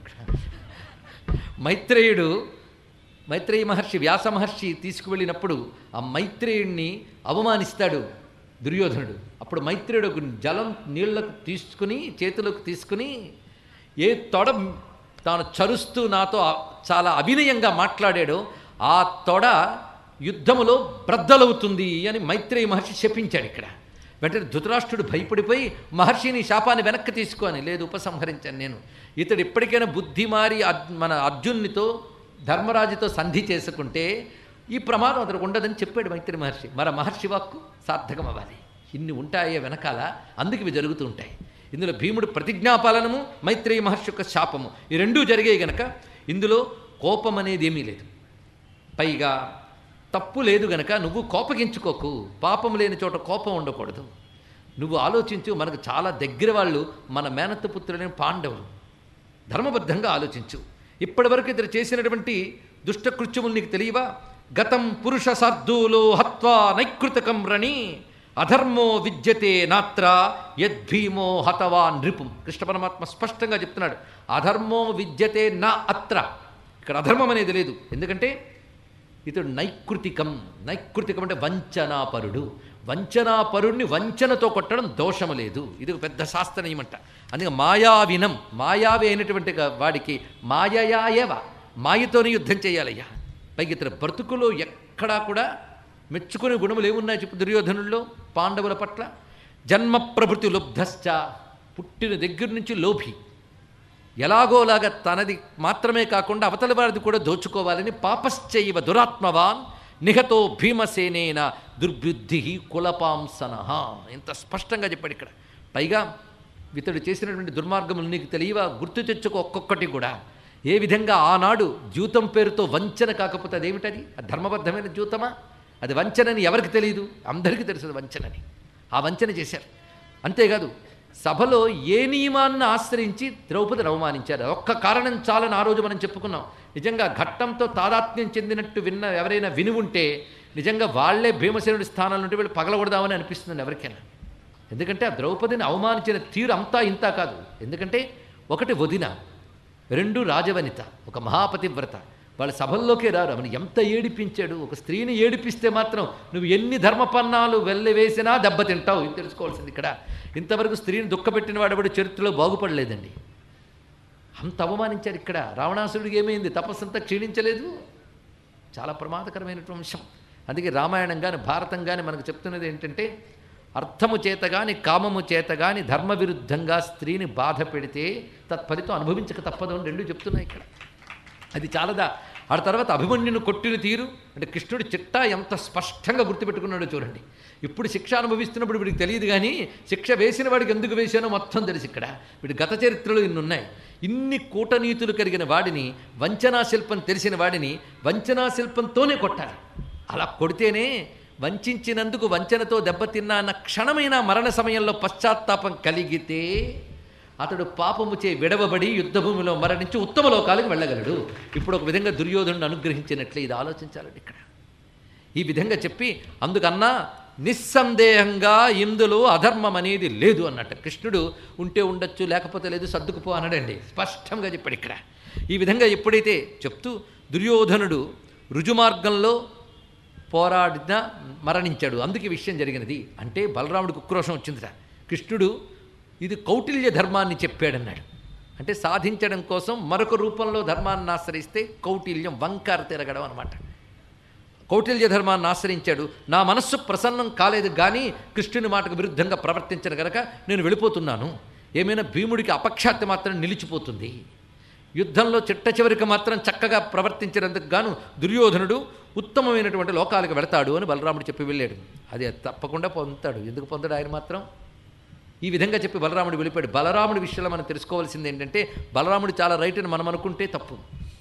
మైత్రేయుడు మైత్రేయ మహర్షి వ్యాస మహర్షి తీసుకువెళ్ళినప్పుడు ఆ మైత్రేయుడిని అవమానిస్తాడు దుర్యోధనుడు అప్పుడు మైత్రేయుడు ఒక జలం నీళ్లకు తీసుకుని చేతిలోకి తీసుకుని ఏ తొడ తాను చరుస్తూ నాతో చాలా అవినయంగా మాట్లాడాడో ఆ తొడ యుద్ధములో బ్రద్దలవుతుంది అని మైత్రేయ మహర్షి శపించాడు ఇక్కడ వెంటనే ధృతరాష్ట్రుడు భయపడిపోయి మహర్షిని శాపాన్ని వెనక్కి తీసుకొని లేదు ఉపసంహరించాను నేను ఇతడు ఇప్పటికైనా బుద్ధి మారి అర్- మన అర్జునునితో ధర్మరాజుతో సంధి చేసుకుంటే ఈ ప్రమాదం అతనికి ఉండదని చెప్పాడు మైత్రి మహర్షి మరి ఆ మహర్షి వాక్కు సార్థకం అవ్వాలి ఇన్ని ఉంటాయే వెనకాల అందుకు ఇవి జరుగుతూ ఉంటాయి ఇందులో భీముడు ప్రతిజ్ఞాపాలనము మైత్రేయ మహర్షి యొక్క శాపము ఈ రెండూ జరిగాయి గనక ఇందులో కోపం అనేది ఏమీ లేదు పైగా తప్పు లేదు గనక నువ్వు కోపగించుకోకు పాపం లేని చోట కోపం ఉండకూడదు నువ్వు ఆలోచించు మనకు చాలా దగ్గర వాళ్ళు మన మేనత్త పుత్రులైన పాండవులు ధర్మబద్ధంగా ఆలోచించు ఇప్పటివరకు ఇద్దరు చేసినటువంటి దుష్టకృత్యములు నీకు తెలియవా గతం పురుష సార్ధూలో హత్వా నైకృతకం రణి అధర్మో విద్యతే నాత్ర యద్భీమో హతవా నృపుం కృష్ణ పరమాత్మ స్పష్టంగా చెప్తున్నాడు అధర్మో విద్యతే నా అత్ర ఇక్కడ అధర్మం అనేది లేదు ఎందుకంటే ఇతడు నైకృతికం నైకృతికం అంటే వంచనాపరుడు వంచనాపరుడిని వంచనతో కొట్టడం దోషము లేదు ఇది ఒక పెద్ద శాస్త్రనీయమంట అందుకే మాయావినం మాయావి అయినటువంటి గా- వాడికి మాయయాయేవ మాయతోనే యుద్ధం చేయాలయ్యా పైకి ఇతర బ్రతుకులో ఎక్కడా కూడా మెచ్చుకునే గుణములు ఏమున్నాయి చెప్పు దుర్యోధనుల్లో పాండవుల పట్ల జన్మ ప్రభృతి లుబ్ధశ్చ పుట్టిన దగ్గర నుంచి లోభి ఎలాగోలాగా తనది మాత్రమే కాకుండా అవతలి వారిది కూడా దోచుకోవాలని పాపశ్చైవ దురాత్మవాన్ నిహతో భీమసేనేన దుర్బుద్ధి కులపాంసన ఎంత స్పష్టంగా చెప్పాడు ఇక్కడ పైగా ఇతడు చేసినటువంటి దుర్మార్గములు నీకు తెలియవా గుర్తు తెచ్చుకో ఒక్కొక్కటి కూడా ఏ విధంగా ఆనాడు జూతం పేరుతో వంచన కాకపోతే అదేమిటది అది ధర్మబద్ధమైన జూతమా అది వంచనని ఎవరికి తెలియదు అందరికీ తెలుసు అది వంచనని ఆ వంచన చేశారు అంతేకాదు సభలో ఏ నియమాన్ని ఆశ్రయించి ద్రౌపదిని అవమానించారు ఒక్క కారణం చాలని ఆ రోజు మనం చెప్పుకున్నాం నిజంగా ఘట్టంతో తాదాత్మ్యం చెందినట్టు విన్న ఎవరైనా విని ఉంటే నిజంగా వాళ్లే భీమసేనుడి స్థానాల నుండి వెళ్ళి పగలగొడదామని అనిపిస్తుంది ఎవరికైనా ఎందుకంటే ఆ ద్రౌపదిని అవమానించిన తీరు అంతా ఇంతా కాదు ఎందుకంటే ఒకటి వదిన రెండు రాజవనిత ఒక మహాపతివ్రత వాళ్ళ సభల్లోకే రారు ఆమెను ఎంత ఏడిపించాడు ఒక స్త్రీని ఏడిపిస్తే మాత్రం నువ్వు ఎన్ని ధర్మపన్నాలు వెళ్ళవేసినా దెబ్బతింటావు ఇది తెలుసుకోవాల్సింది ఇక్కడ ఇంతవరకు స్త్రీని దుఃఖపెట్టిన వాడెవడు చరిత్రలో బాగుపడలేదండి అంత అవమానించారు ఇక్కడ రావణాసుడికి ఏమైంది తపస్సంతా క్షీణించలేదు చాలా ప్రమాదకరమైనటువంటి అంశం అందుకే రామాయణం కానీ భారతం కానీ మనకు చెప్తున్నది ఏంటంటే అర్థము చేత గాని కామము చేత గాని ధర్మ విరుద్ధంగా స్త్రీని బాధ పెడితే తత్ఫలితం అనుభవించక తప్పదు అని రెండు చెప్తున్నాయి ఇక్కడ అది చాలదా ఆ తర్వాత అభిమన్యుని కొట్టిన తీరు అంటే కృష్ణుడి చిట్టా ఎంత స్పష్టంగా గుర్తుపెట్టుకున్నాడో చూడండి ఇప్పుడు శిక్ష అనుభవిస్తున్నప్పుడు వీడికి తెలియదు కానీ శిక్ష వేసిన వాడికి ఎందుకు వేశానో మొత్తం తెలుసు ఇక్కడ వీడి గత చరిత్రలో ఇన్ని ఉన్నాయి ఇన్ని కూటనీతులు కలిగిన వాడిని వంచనా శిల్పం తెలిసిన వాడిని వంచనా శిల్పంతోనే కొట్టాలి అలా కొడితేనే వంచినందుకు వంచనతో దెబ్బతిన్నా అన్న క్షణమైన మరణ సమయంలో పశ్చాత్తాపం కలిగితే అతడు పాపము చే విడవబడి యుద్ధభూమిలో మరణించి ఉత్తమ లోకాలకు వెళ్ళగలడు ఇప్పుడు ఒక విధంగా దుర్యోధనుడు అనుగ్రహించినట్లే ఇది ఆలోచించాలండి ఇక్కడ ఈ విధంగా చెప్పి అందుకన్నా నిస్సందేహంగా ఇందులో అధర్మం అనేది లేదు అన్నట్టు కృష్ణుడు ఉంటే ఉండొచ్చు లేకపోతే లేదు సర్దుకుపో అనడండి స్పష్టంగా చెప్పాడు ఇక్కడ ఈ విధంగా ఎప్పుడైతే చెప్తూ దుర్యోధనుడు రుజుమార్గంలో పోరాడిన మరణించాడు అందుకే ఈ విషయం జరిగినది అంటే బలరాముడికి ఉక్రోషం వచ్చిందిట కృష్ణుడు ఇది కౌటిల్య ధర్మాన్ని చెప్పాడన్నాడు అంటే సాధించడం కోసం మరొక రూపంలో ధర్మాన్ని ఆశ్రయిస్తే కౌటిల్యం వంకర తిరగడం అనమాట కౌటిల్య ధర్మాన్ని ఆశ్రయించాడు నా మనస్సు ప్రసన్నం కాలేదు కానీ కృష్ణుని మాటకు విరుద్ధంగా ప్రవర్తించను గనక నేను వెళ్ళిపోతున్నాను ఏమైనా భీముడికి అపఖ్యాతి మాత్రం నిలిచిపోతుంది యుద్ధంలో చిట్ట చివరికి మాత్రం చక్కగా ప్రవర్తించినందుకు గాను దుర్యోధనుడు ఉత్తమమైనటువంటి లోకాలకు వెళతాడు అని బలరాముడు చెప్పి వెళ్ళాడు అది తప్పకుండా పొందుతాడు ఎందుకు పొందాడు ఆయన మాత్రం ఈ విధంగా చెప్పి బలరాముడు వెళ్ళిపోయాడు బలరాముడి విషయంలో మనం తెలుసుకోవాల్సింది ఏంటంటే బలరాముడు చాలా రైట్ అని మనం అనుకుంటే తప్పు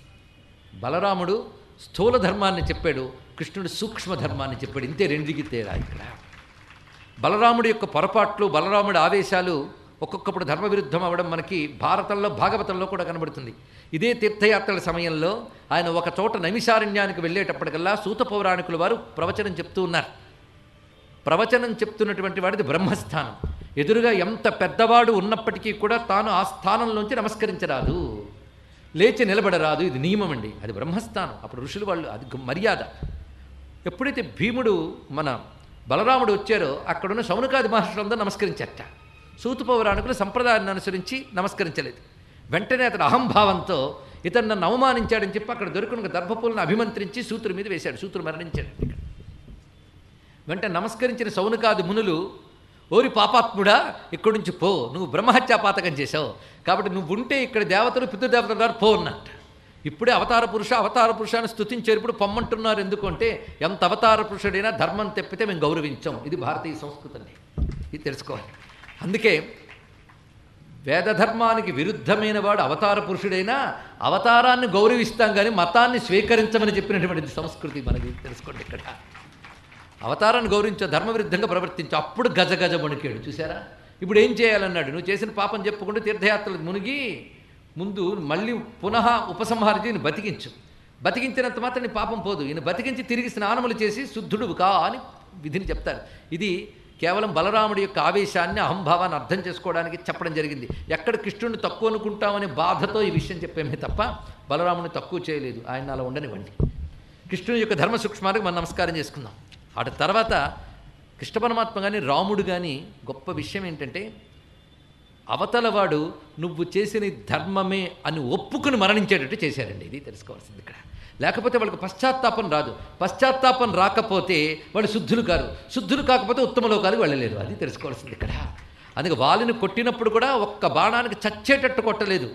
బలరాముడు స్థూల ధర్మాన్ని చెప్పాడు కృష్ణుడు సూక్ష్మ ధర్మాన్ని చెప్పాడు ఇంతే రెండుకి తేడా ఇక్కడ బలరాముడి యొక్క పొరపాట్లు బలరాముడి ఆవేశాలు ఒక్కొక్కప్పుడు ధర్మవిరుద్ధం అవ్వడం మనకి భారతంలో భాగవతంలో కూడా కనబడుతుంది ఇదే తీర్థయాత్రల సమయంలో ఆయన ఒక చోట నైమిషారణ్యానికి వెళ్ళేటప్పటికల్లా సూత పౌరాణికుల వారు ప్రవచనం చెప్తూ ఉన్నారు ప్రవచనం చెప్తున్నటువంటి వాడిది బ్రహ్మస్థానం ఎదురుగా ఎంత పెద్దవాడు ఉన్నప్పటికీ కూడా తాను ఆ స్థానంలోంచి నమస్కరించరాదు లేచి నిలబడరాదు ఇది నియమం అండి అది బ్రహ్మస్థానం అప్పుడు ఋషులు వాళ్ళు అది గ- మర్యాద ఎప్పుడైతే భీముడు మన బలరాముడు వచ్చారో అక్కడున్న శౌనకాది మహర్షులందరూ నమస్కరించట సూత పౌరాణికులు సంప్రదాయాన్ని అనుసరించి నమస్కరించలేదు వెంటనే అతడు అహంభావంతో ఇతను నన్ను అవమానించాడని చెప్పి అక్కడ దొరికిన దర్భపులను అభిమంత్రించి సూతుడి మీద వేశాడు సూతుడు మరణించాడు ఇక్కడ వెంట నమస్కరించిన సౌనకాది మునులు ఓరి పాపాత్ముడా ఇక్కడి నుంచి పో నువ్వు బ్రహ్మహత్యా పాతకం చేశావు కాబట్టి నువ్వు ఉంటే ఇక్కడ దేవతలు పితృదేవతలు గారు పో అన్నట్ట ఇప్పుడే అవతార పురుష అవతార పురుషాన్ని స్తుతించారు ఇప్పుడు పొమ్మంటున్నారు ఎందుకంటే ఎంత అవతార పురుషుడైనా ధర్మం తెప్పితే మేము గౌరవించాం ఇది భారతీయ సంస్కృతి అండి ఇది తెలుసుకోవాలి అందుకే వేదధర్మానికి విరుద్ధమైన వాడు అవతార పురుషుడైనా అవతారాన్ని గౌరవిస్తాం కానీ మతాన్ని స్వీకరించమని చెప్పినటువంటి సంస్కృతి మనకి తెలుసుకోండి ఇక్కడ అవతారాన్ని గౌరవించో ధర్మ విరుద్ధంగా ప్రవర్తించు అప్పుడు గజ గజ వణికాడు చూసారా ఇప్పుడు ఏం చేయాలన్నాడు నువ్వు చేసిన పాపం చెప్పుకుంటూ తీర్థయాత్రలు మునిగి ముందు మళ్ళీ పునః ఉపసంహారించి ఈయన బతికించు బతికించినంత మాత్రం నీ పాపం పోదు ఈయన బతికించి తిరిగి స్నానములు చేసి శుద్ధుడు కా అని విధిని చెప్తారు ఇది కేవలం బలరాముడి యొక్క ఆవేశాన్ని అహంభావాన్ని అర్థం చేసుకోవడానికి చెప్పడం జరిగింది ఎక్కడ కృష్ణుడిని తక్కువ అనుకుంటామనే బాధతో ఈ విషయం చెప్పేమే తప్ప బలరాముని తక్కువ చేయలేదు ఆయన అలా ఉండనివ్వండి కృష్ణుని యొక్క ధర్మ సూక్ష్మానికి మనం నమస్కారం చేసుకుందాం అటు తర్వాత కృష్ణ పరమాత్మ కానీ రాముడు కానీ గొప్ప విషయం ఏంటంటే అవతలవాడు నువ్వు చేసిన ఈ ధర్మమే అని ఒప్పుకుని మరణించేటట్టు చేశారండి ఇది తెలుసుకోవాల్సింది ఇక్కడ లేకపోతే వాళ్ళకి పశ్చాత్తాపం రాదు పశ్చాత్తాపం రాకపోతే వాళ్ళు శుద్ధులు కారు శుద్ధులు కాకపోతే ఉత్తమ లోకాలకు వెళ్ళలేరు అది తెలుసుకోవాల్సింది ఇక్కడ అందుకే వాళ్ళని కొట్టినప్పుడు కూడా ఒక్క బాణానికి చచ్చేటట్టు కొట్టలేదు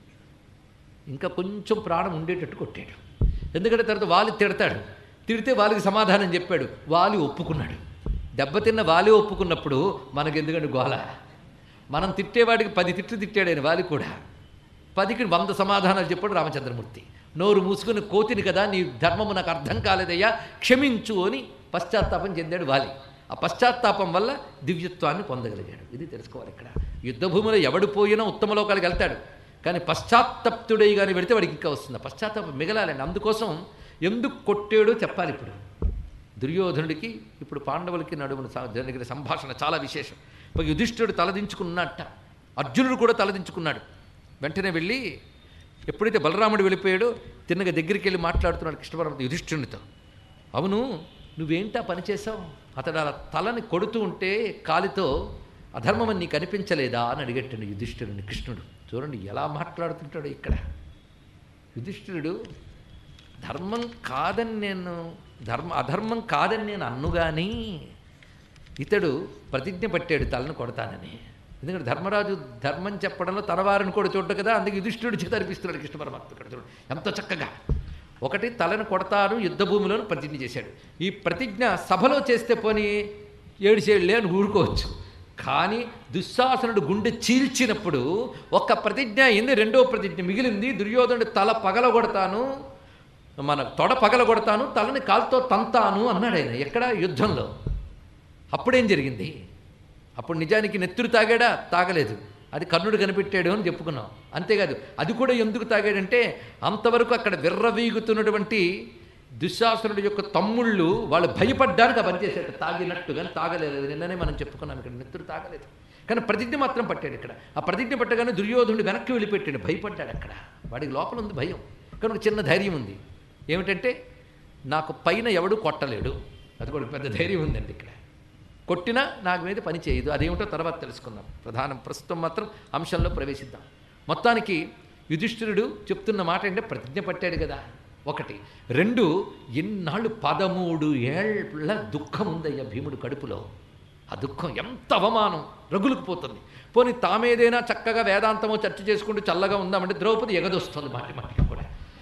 ఇంకా కొంచెం ప్రాణం ఉండేటట్టు కొట్టాడు ఎందుకంటే తర్వాత వాలి తిడతాడు తిడితే వాళ్ళకి సమాధానం చెప్పాడు వాలి ఒప్పుకున్నాడు దెబ్బతిన్న వాలి ఒప్పుకున్నప్పుడు మనకి ఎందుకంటే గోల మనం తిట్టేవాడికి పది తిట్లు తిట్టాడు ఆయన వాలి కూడా పదికి వంద సమాధానాలు చెప్పాడు రామచంద్రమూర్తి నోరు మూసుకుని కోతిని కదా నీ ధర్మము నాకు అర్థం కాలేదయ్యా క్షమించు అని పశ్చాత్తాపం చెందాడు వాలి ఆ పశ్చాత్తాపం వల్ల దివ్యత్వాన్ని పొందగలిగాడు ఇది తెలుసుకోవాలి ఇక్కడ యుద్ధభూమిలో ఎవడు పోయినా ఉత్తమ లోకాలకు వెళ్తాడు కానీ పశ్చాత్తప్తుడై కానీ వెళితే వాడికి ఇంకా వస్తుంది పశ్చాత్తాపం మిగలాలండి అందుకోసం ఎందుకు కొట్టాడో చెప్పాలి ఇప్పుడు దుర్యోధనుడికి ఇప్పుడు పాండవులకి నడుమున సా- జరిగిన సంభాషణ చాలా విశేషం ఇప్పుడు యుధిష్ఠుడు తలదించుకున్నట్ట అర్జునుడు కూడా తలదించుకున్నాడు వెంటనే వెళ్ళి ఎప్పుడైతే బలరాముడు వెళ్ళిపోయాడో తిన్నగా దగ్గరికి వెళ్ళి మాట్లాడుతున్నాడు కృష్ణ పరమాత్మ యుధిష్ఠునితో అవును నువ్వేంటా పని చేసావు అతడు అలా తలని కొడుతూ ఉంటే కాలితో అధర్మం అని నీకు అనిపించలేదా అని అడిగట్టండి యుధిష్ఠిరుని కృష్ణుడు చూడండి ఎలా మాట్లాడుతుంటాడో ఇక్కడ యుధిష్ఠిరుడు ధర్మం కాదని నేను ధర్మ అధర్మం కాదని నేను అన్ను కానీ ఇతడు ప్రతిజ్ఞ పట్టాడు తలను కొడతానని ఎందుకంటే ధర్మరాజు ధర్మం చెప్పడంలో తన వారిని కూడా చూడ్డు కదా అందుకే యుధిష్ఠుడు చేత అనిపిస్తున్నాడు కృష్ణ పరమాత్మ ఇక్కడ చూడు ఎంత చక్కగా ఒకటి తలను కొడతాను యుద్ధ భూమిలోను ప్రతిజ్ఞ చేశాడు ఈ ప్రతిజ్ఞ సభలో చేస్తే పోని ఏడుచేళ్ళే అని ఊరుకోవచ్చు కానీ దుశ్శాసనుడు గుండె చీల్చినప్పుడు ఒక్క ప్రతిజ్ఞ అయింది రెండో ప్రతిజ్ఞ మిగిలింది దుర్యోధనుడు తల పగలగొడతాను మన తొడ పగలగొడతాను తలని కాలుతో తంతాను అన్నాడు ఆయన ఎక్కడ యుద్ధంలో అప్పుడేం జరిగింది అప్పుడు నిజానికి నెత్తురు తాగాడా తాగలేదు అది కర్ణుడు కనిపెట్టాడు అని చెప్పుకున్నాం అంతేకాదు అది కూడా ఎందుకు తాగాడంటే అంతవరకు అక్కడ విర్రవీగుతున్నటువంటి దుశ్శాసనుడి యొక్క తమ్ముళ్ళు వాళ్ళు భయపడ్డానికి ఆ పని చేశాడు తాగినట్టు కానీ తాగలేదు అది నిన్ననే మనం చెప్పుకున్నాం ఇక్కడ నెత్తురు తాగలేదు కానీ ప్రతిజ్ఞ మాత్రం పట్టాడు ఇక్కడ ఆ ప్రతిజ్ఞ పట్టగానే దుర్యోధనుడు వెనక్కి వెళ్ళిపెట్టాడు భయపడ్డాడు అక్కడ వాడికి లోపల ఉంది భయం కానీ ఒక చిన్న ధైర్యం ఉంది ఏమిటంటే నాకు పైన ఎవడు కొట్టలేడు అది కూడా పెద్ద ధైర్యం ఉందండి ఇక్కడ కొట్టినా నాకు మీద పని చేయదు అదేమిటో తర్వాత తెలుసుకుందాం ప్రధానం ప్రస్తుతం మాత్రం అంశంలో ప్రవేశిద్దాం మొత్తానికి యుధిష్ఠిరుడు చెప్తున్న మాట అంటే ప్రతిజ్ఞ పట్టాడు కదా ఒకటి రెండు ఎన్నాళ్ళు పదమూడు ఏళ్ల దుఃఖం ఉందయ్యా భీముడు కడుపులో ఆ దుఃఖం ఎంత అవమానం రగులుకు పోతుంది పోనీ తామేదైనా చక్కగా వేదాంతమో చర్చ చేసుకుంటూ చల్లగా ఉందామంటే ద్రౌపది ఎగదొస్తుంది మాటి మాటికి కూడా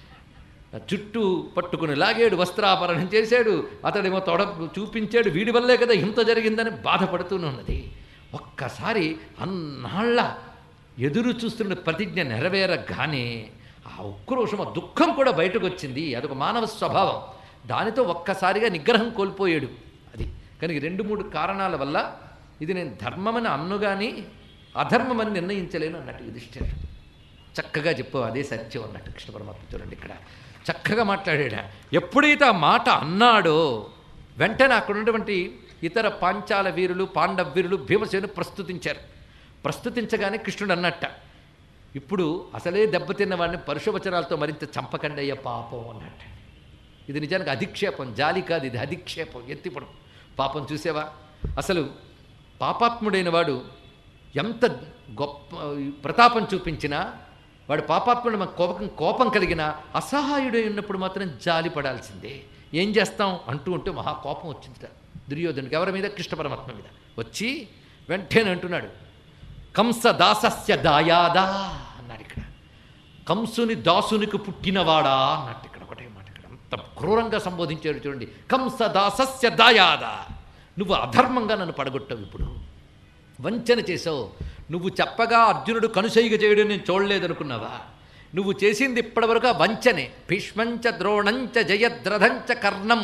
చుట్టూ పట్టుకుని లాగాడు వస్త్రాపరణం చేశాడు అతడేమో తొడ చూపించాడు వీడి వల్లే కదా ఇంత జరిగిందని బాధపడుతూనే ఉన్నది ఒక్కసారి అన్నాళ్ళ ఎదురు చూస్తున్న ప్రతిజ్ఞ నెరవేరగానే ఆ ఉక్రోషం ఆ దుఃఖం కూడా బయటకు వచ్చింది అదొక మానవ స్వభావం దానితో ఒక్కసారిగా నిగ్రహం కోల్పోయాడు అది కానీ ఈ రెండు మూడు కారణాల వల్ల ఇది నేను ధర్మమని అన్ను కానీ అధర్మమని నిర్ణయించలేను అన్నట్టు యుధిష్ఠిరుడు చక్కగా చెప్పు అదే సత్యం అన్నట్టు కృష్ణ పరమాత్మ చూడండి ఇక్కడ చక్కగా మాట్లాడాడు ఎప్పుడైతే ఆ మాట అన్నాడో వెంటనే అక్కడ ఉన్నటువంటి ఇతర పాంచాల వీరులు పాండవ వీరులు భీమసేను ప్రస్తుతించారు ప్రస్తుతించగానే కృష్ణుడు అన్నట్ట ఇప్పుడు అసలే దెబ్బతిన్న వాడిని పరుషవచనాలతో మరింత చంపకండి అయ్యా పాపం అన్నట్టు ఇది నిజానికి అధిక్షేపం జాలి కాదు ఇది అధిక్షేపం ఎత్తిపడం పాపం చూసేవా అసలు పాపాత్ముడైన వాడు ఎంత గొప్ప ప్రతాపం చూపించినా వాడు పాపాత్ముడు మన కోపం కోపం కలిగిన అసహాయుడై ఉన్నప్పుడు మాత్రం జాలి పడాల్సిందే ఏం చేస్తాం అంటూ ఉంటే మహా కోపం వచ్చిందిట దుర్యోధనుడికి ఎవరి మీద కృష్ణ పరమాత్మ మీద వచ్చి వెంటనే అంటున్నాడు కంస దాసస్య దాయాదా అన్నాడు ఇక్కడ కంసుని దాసునికి పుట్టినవాడా అన్నట్టు ఇక్కడ ఒకటే మాట ఇక్కడ అంత క్రూరంగా సంబోధించాడు చూడండి కంస దాసస్య దాయాదా నువ్వు అధర్మంగా నన్ను పడగొట్టావు ఇప్పుడు వంచన చేసావు నువ్వు చెప్పగా అర్జునుడు కనుసైగ చేయడం నేను చూడలేదనుకున్నావా నువ్వు చేసింది ఇప్పటివరకు ఆ వంచనే భీష్మంచ ద్రోణంచ జయద్రథంచ కర్ణం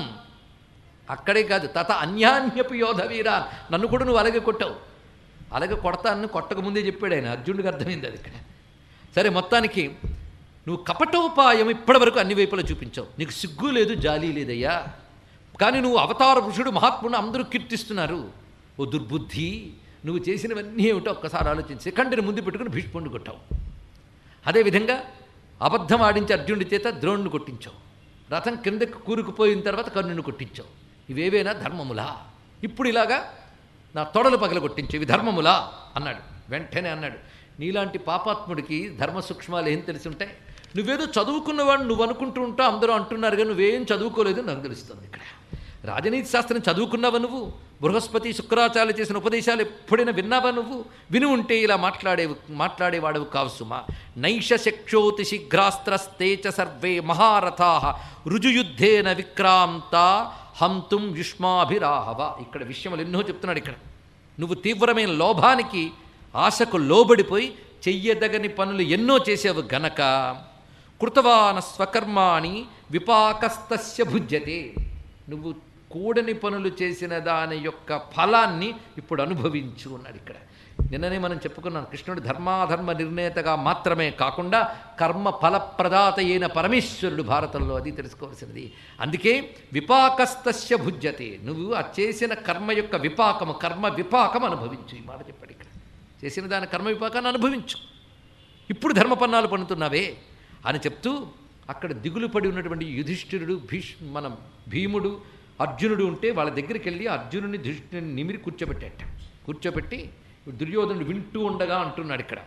అక్కడే కాదు తత అన్యాన్యపు యోధవీరా నన్ను కూడా నువ్వు అలాగే కొట్టావు అలాగే కొడతాను కొట్టక ముందే చెప్పాడు ఆయన అర్జునుడికి అర్థమైంది అది ఇక్కడ సరే మొత్తానికి నువ్వు కపటోపాయం ఇప్పటివరకు అన్ని వైపులా చూపించావు నీకు సిగ్గు లేదు జాలి లేదయ్యా కానీ నువ్వు అవతార పురుషుడు మహాత్ముడు అందరూ కీర్తిస్తున్నారు ఓ దుర్బుద్ధి నువ్వు చేసినవన్నీ ఏమిటో ఒక్కసారి ఆలోచించి కంటిని ముందు పెట్టుకుని భీష్ముడిని కొట్టావు అదేవిధంగా అబద్ధం ఆడించి అర్జునుడి చేత ద్రోణుని కొట్టించావు రథం కిందకి కూరుకుపోయిన తర్వాత కర్ణుని కొట్టించావు ఇవేవేనా ధర్మములా ఇప్పుడు ఇలాగా నా తొడలు పగల కొట్టించు ఇవి ధర్మములా అన్నాడు వెంటనే అన్నాడు నీలాంటి పాపాత్ముడికి ధర్మ సూక్ష్మాలు ఏం తెలిసి ఉంటాయి నువ్వేదో చదువుకున్నవాడు నువ్వు అనుకుంటూ ఉంటావు అందరూ అంటున్నారు కానీ నువ్వేం చదువుకోలేదు నాకు తెలుస్తుంది ఇక్కడ రాజనీతి శాస్త్రం చదువుకున్నావా నువ్వు బృహస్పతి శుక్రాచార్యులు చేసిన ఉపదేశాలు ఎప్పుడైనా విన్నావా నువ్వు విని ఉంటే ఇలా మాట్లాడేవు మాట్లాడేవాడవు కావు సుమా నైష శక్షోతి శీఘ్రాస్త్రస్తే చ సర్వే మహారథా రుజుయుద్ధేన విక్రాంత హంతుం యుష్మాభిరాహవ ఇక్కడ విషయములు ఎన్నో చెప్తున్నాడు ఇక్కడ నువ్వు తీవ్రమైన లోభానికి ఆశకు లోబడిపోయి చెయ్యదగని పనులు ఎన్నో చేసేవు గనక కృతవాన స్వకర్మాణి విపాకస్తస్య భుజ్యతే నువ్వు కూడని పనులు చేసిన దాని యొక్క ఫలాన్ని ఇప్పుడు అనుభవించు అన్నాడు ఇక్కడ నిన్ననే మనం చెప్పుకున్నాం కృష్ణుడు ధర్మాధర్మ నిర్ణేతగా మాత్రమే కాకుండా కర్మ ఫలప్రదాత అయిన పరమేశ్వరుడు భారతంలో అది తెలుసుకోవాల్సినది అందుకే విపాకస్తస్య భుజ్యతే నువ్వు ఆ చేసిన కర్మ యొక్క విపాకము కర్మ విపాకం అనుభవించు ఈ మాట చెప్పాడు ఇక్కడ చేసిన దాని కర్మ విపాకాన్ని అనుభవించు ఇప్పుడు ధర్మపన్నాలు పన్నుతున్నావే అని చెప్తూ అక్కడ దిగులు పడి ఉన్నటువంటి యుధిష్ఠిరుడు భీష్ మన భీముడు అర్జునుడు ఉంటే వాళ్ళ దగ్గరికి వెళ్ళి అర్జునుడిని ధృష్ణుని నిమిరి కూర్చోబెట్టాట కూర్చోబెట్టి దుర్యోధనుడు వింటూ ఉండగా అంటున్నాడు ఇక్కడ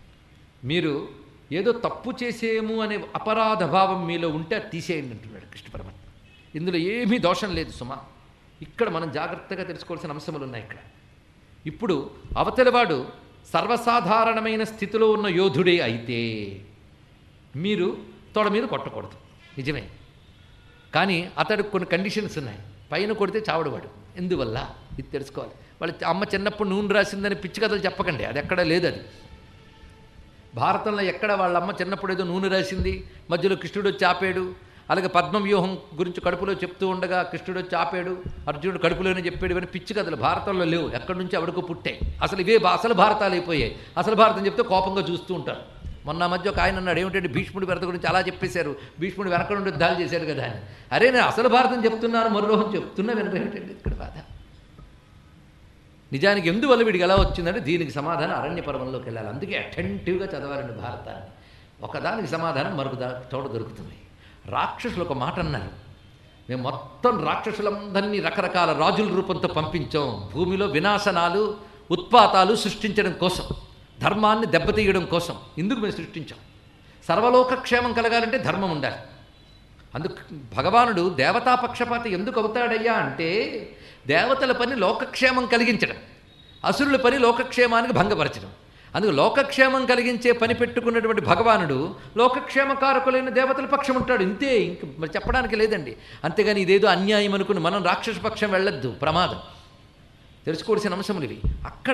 మీరు ఏదో తప్పు చేసేము అనే అపరాధ భావం మీలో ఉంటే అది తీసేయండి అంటున్నాడు కృష్ణ పరమాత్మ ఇందులో ఏమీ దోషం లేదు సుమా ఇక్కడ మనం జాగ్రత్తగా తెలుసుకోవాల్సిన అంశములు ఉన్నాయి ఇక్కడ ఇప్పుడు అవతలివాడు సర్వసాధారణమైన స్థితిలో ఉన్న యోధుడే అయితే మీరు తొడ మీద కొట్టకూడదు నిజమే కానీ అతడికి కొన్ని కండిషన్స్ ఉన్నాయి పైన కొడితే చావడవాడు ఎందువల్ల ఇది తెలుసుకోవాలి వాళ్ళ అమ్మ చిన్నప్పుడు నూనె రాసిందని పిచ్చి కథలు చెప్పకండి అది ఎక్కడ లేదు అది భారతంలో ఎక్కడ వాళ్ళ అమ్మ చిన్నప్పుడు ఏదో నూనె రాసింది మధ్యలో కృష్ణుడు వచ్చి ఆపాడు అలాగే పద్మవ్యూహం గురించి కడుపులో చెప్తూ ఉండగా కృష్ణుడు వచ్చి ఆపాడు అర్జునుడు కడుపులోనే చెప్పాడు ఇవన్నీ పిచ్చి కథలు భారతంలో లేవు ఎక్కడి నుంచి ఎవడికో పుట్టాయి అసలు ఇవే భా- అసలు భారతాలు అయిపోయాయి అసలు భారతం చెప్తే కోపంగా చూస్తూ ఉంటారు మొన్న మధ్య ఒక ఆయన అన్నాడు ఏమిటంటే భీష్ముడి భరత గురించి అలా చెప్పేశారు భీష్ముడు వెనక నుండి యుద్ధాలు చేశారు కదా అని అరే నేను అసలు భారతం చెప్తున్నాను మరోహం చెప్తున్నా వినరు ఏమిటండి ఇక్కడ బాధ నిజానికి ఎందువల్ల వీడికి ఎలా వచ్చిందంటే దీనికి సమాధానం అరణ్య పర్వంలోకి వెళ్ళాలి అందుకే అటెంటివ్గా చదవాలండి భారతాన్ని ఒకదానికి సమాధానం మరొక దా తోడ దొరుకుతుంది రాక్షసులు ఒక మాట అన్నారు మేము మొత్తం రాక్షసులందరినీ రకరకాల రాజుల రూపంతో పంపించాం భూమిలో వినాశనాలు ఉత్పాతాలు సృష్టించడం కోసం ధర్మాన్ని దెబ్బతీయడం కోసం ఇందుకు మేము సృష్టించాం సర్వలోక క్షేమం కలగాలంటే ధర్మం ఉండాలి అందుకు భగవానుడు దేవతా పక్షపాతి ఎందుకు అవుతాడయ్యా అంటే దేవతల పని లోకక్షేమం కలిగించడం అసురుల పని లోకక్షేమానికి భంగపరచడం అందుకు లోకక్షేమం కలిగించే పని పెట్టుకున్నటువంటి భగవానుడు లోకక్షేమకారకులైన దేవతల పక్షం ఉంటాడు ఇంతే ఇంక మరి చెప్పడానికి లేదండి అంతేగాని ఇదేదో అన్యాయం అనుకుని మనం రాక్షస పక్షం వెళ్ళొద్దు ప్రమాదం తెలుసుకోవాల్సిన అంశములు ఇవి అక్కడ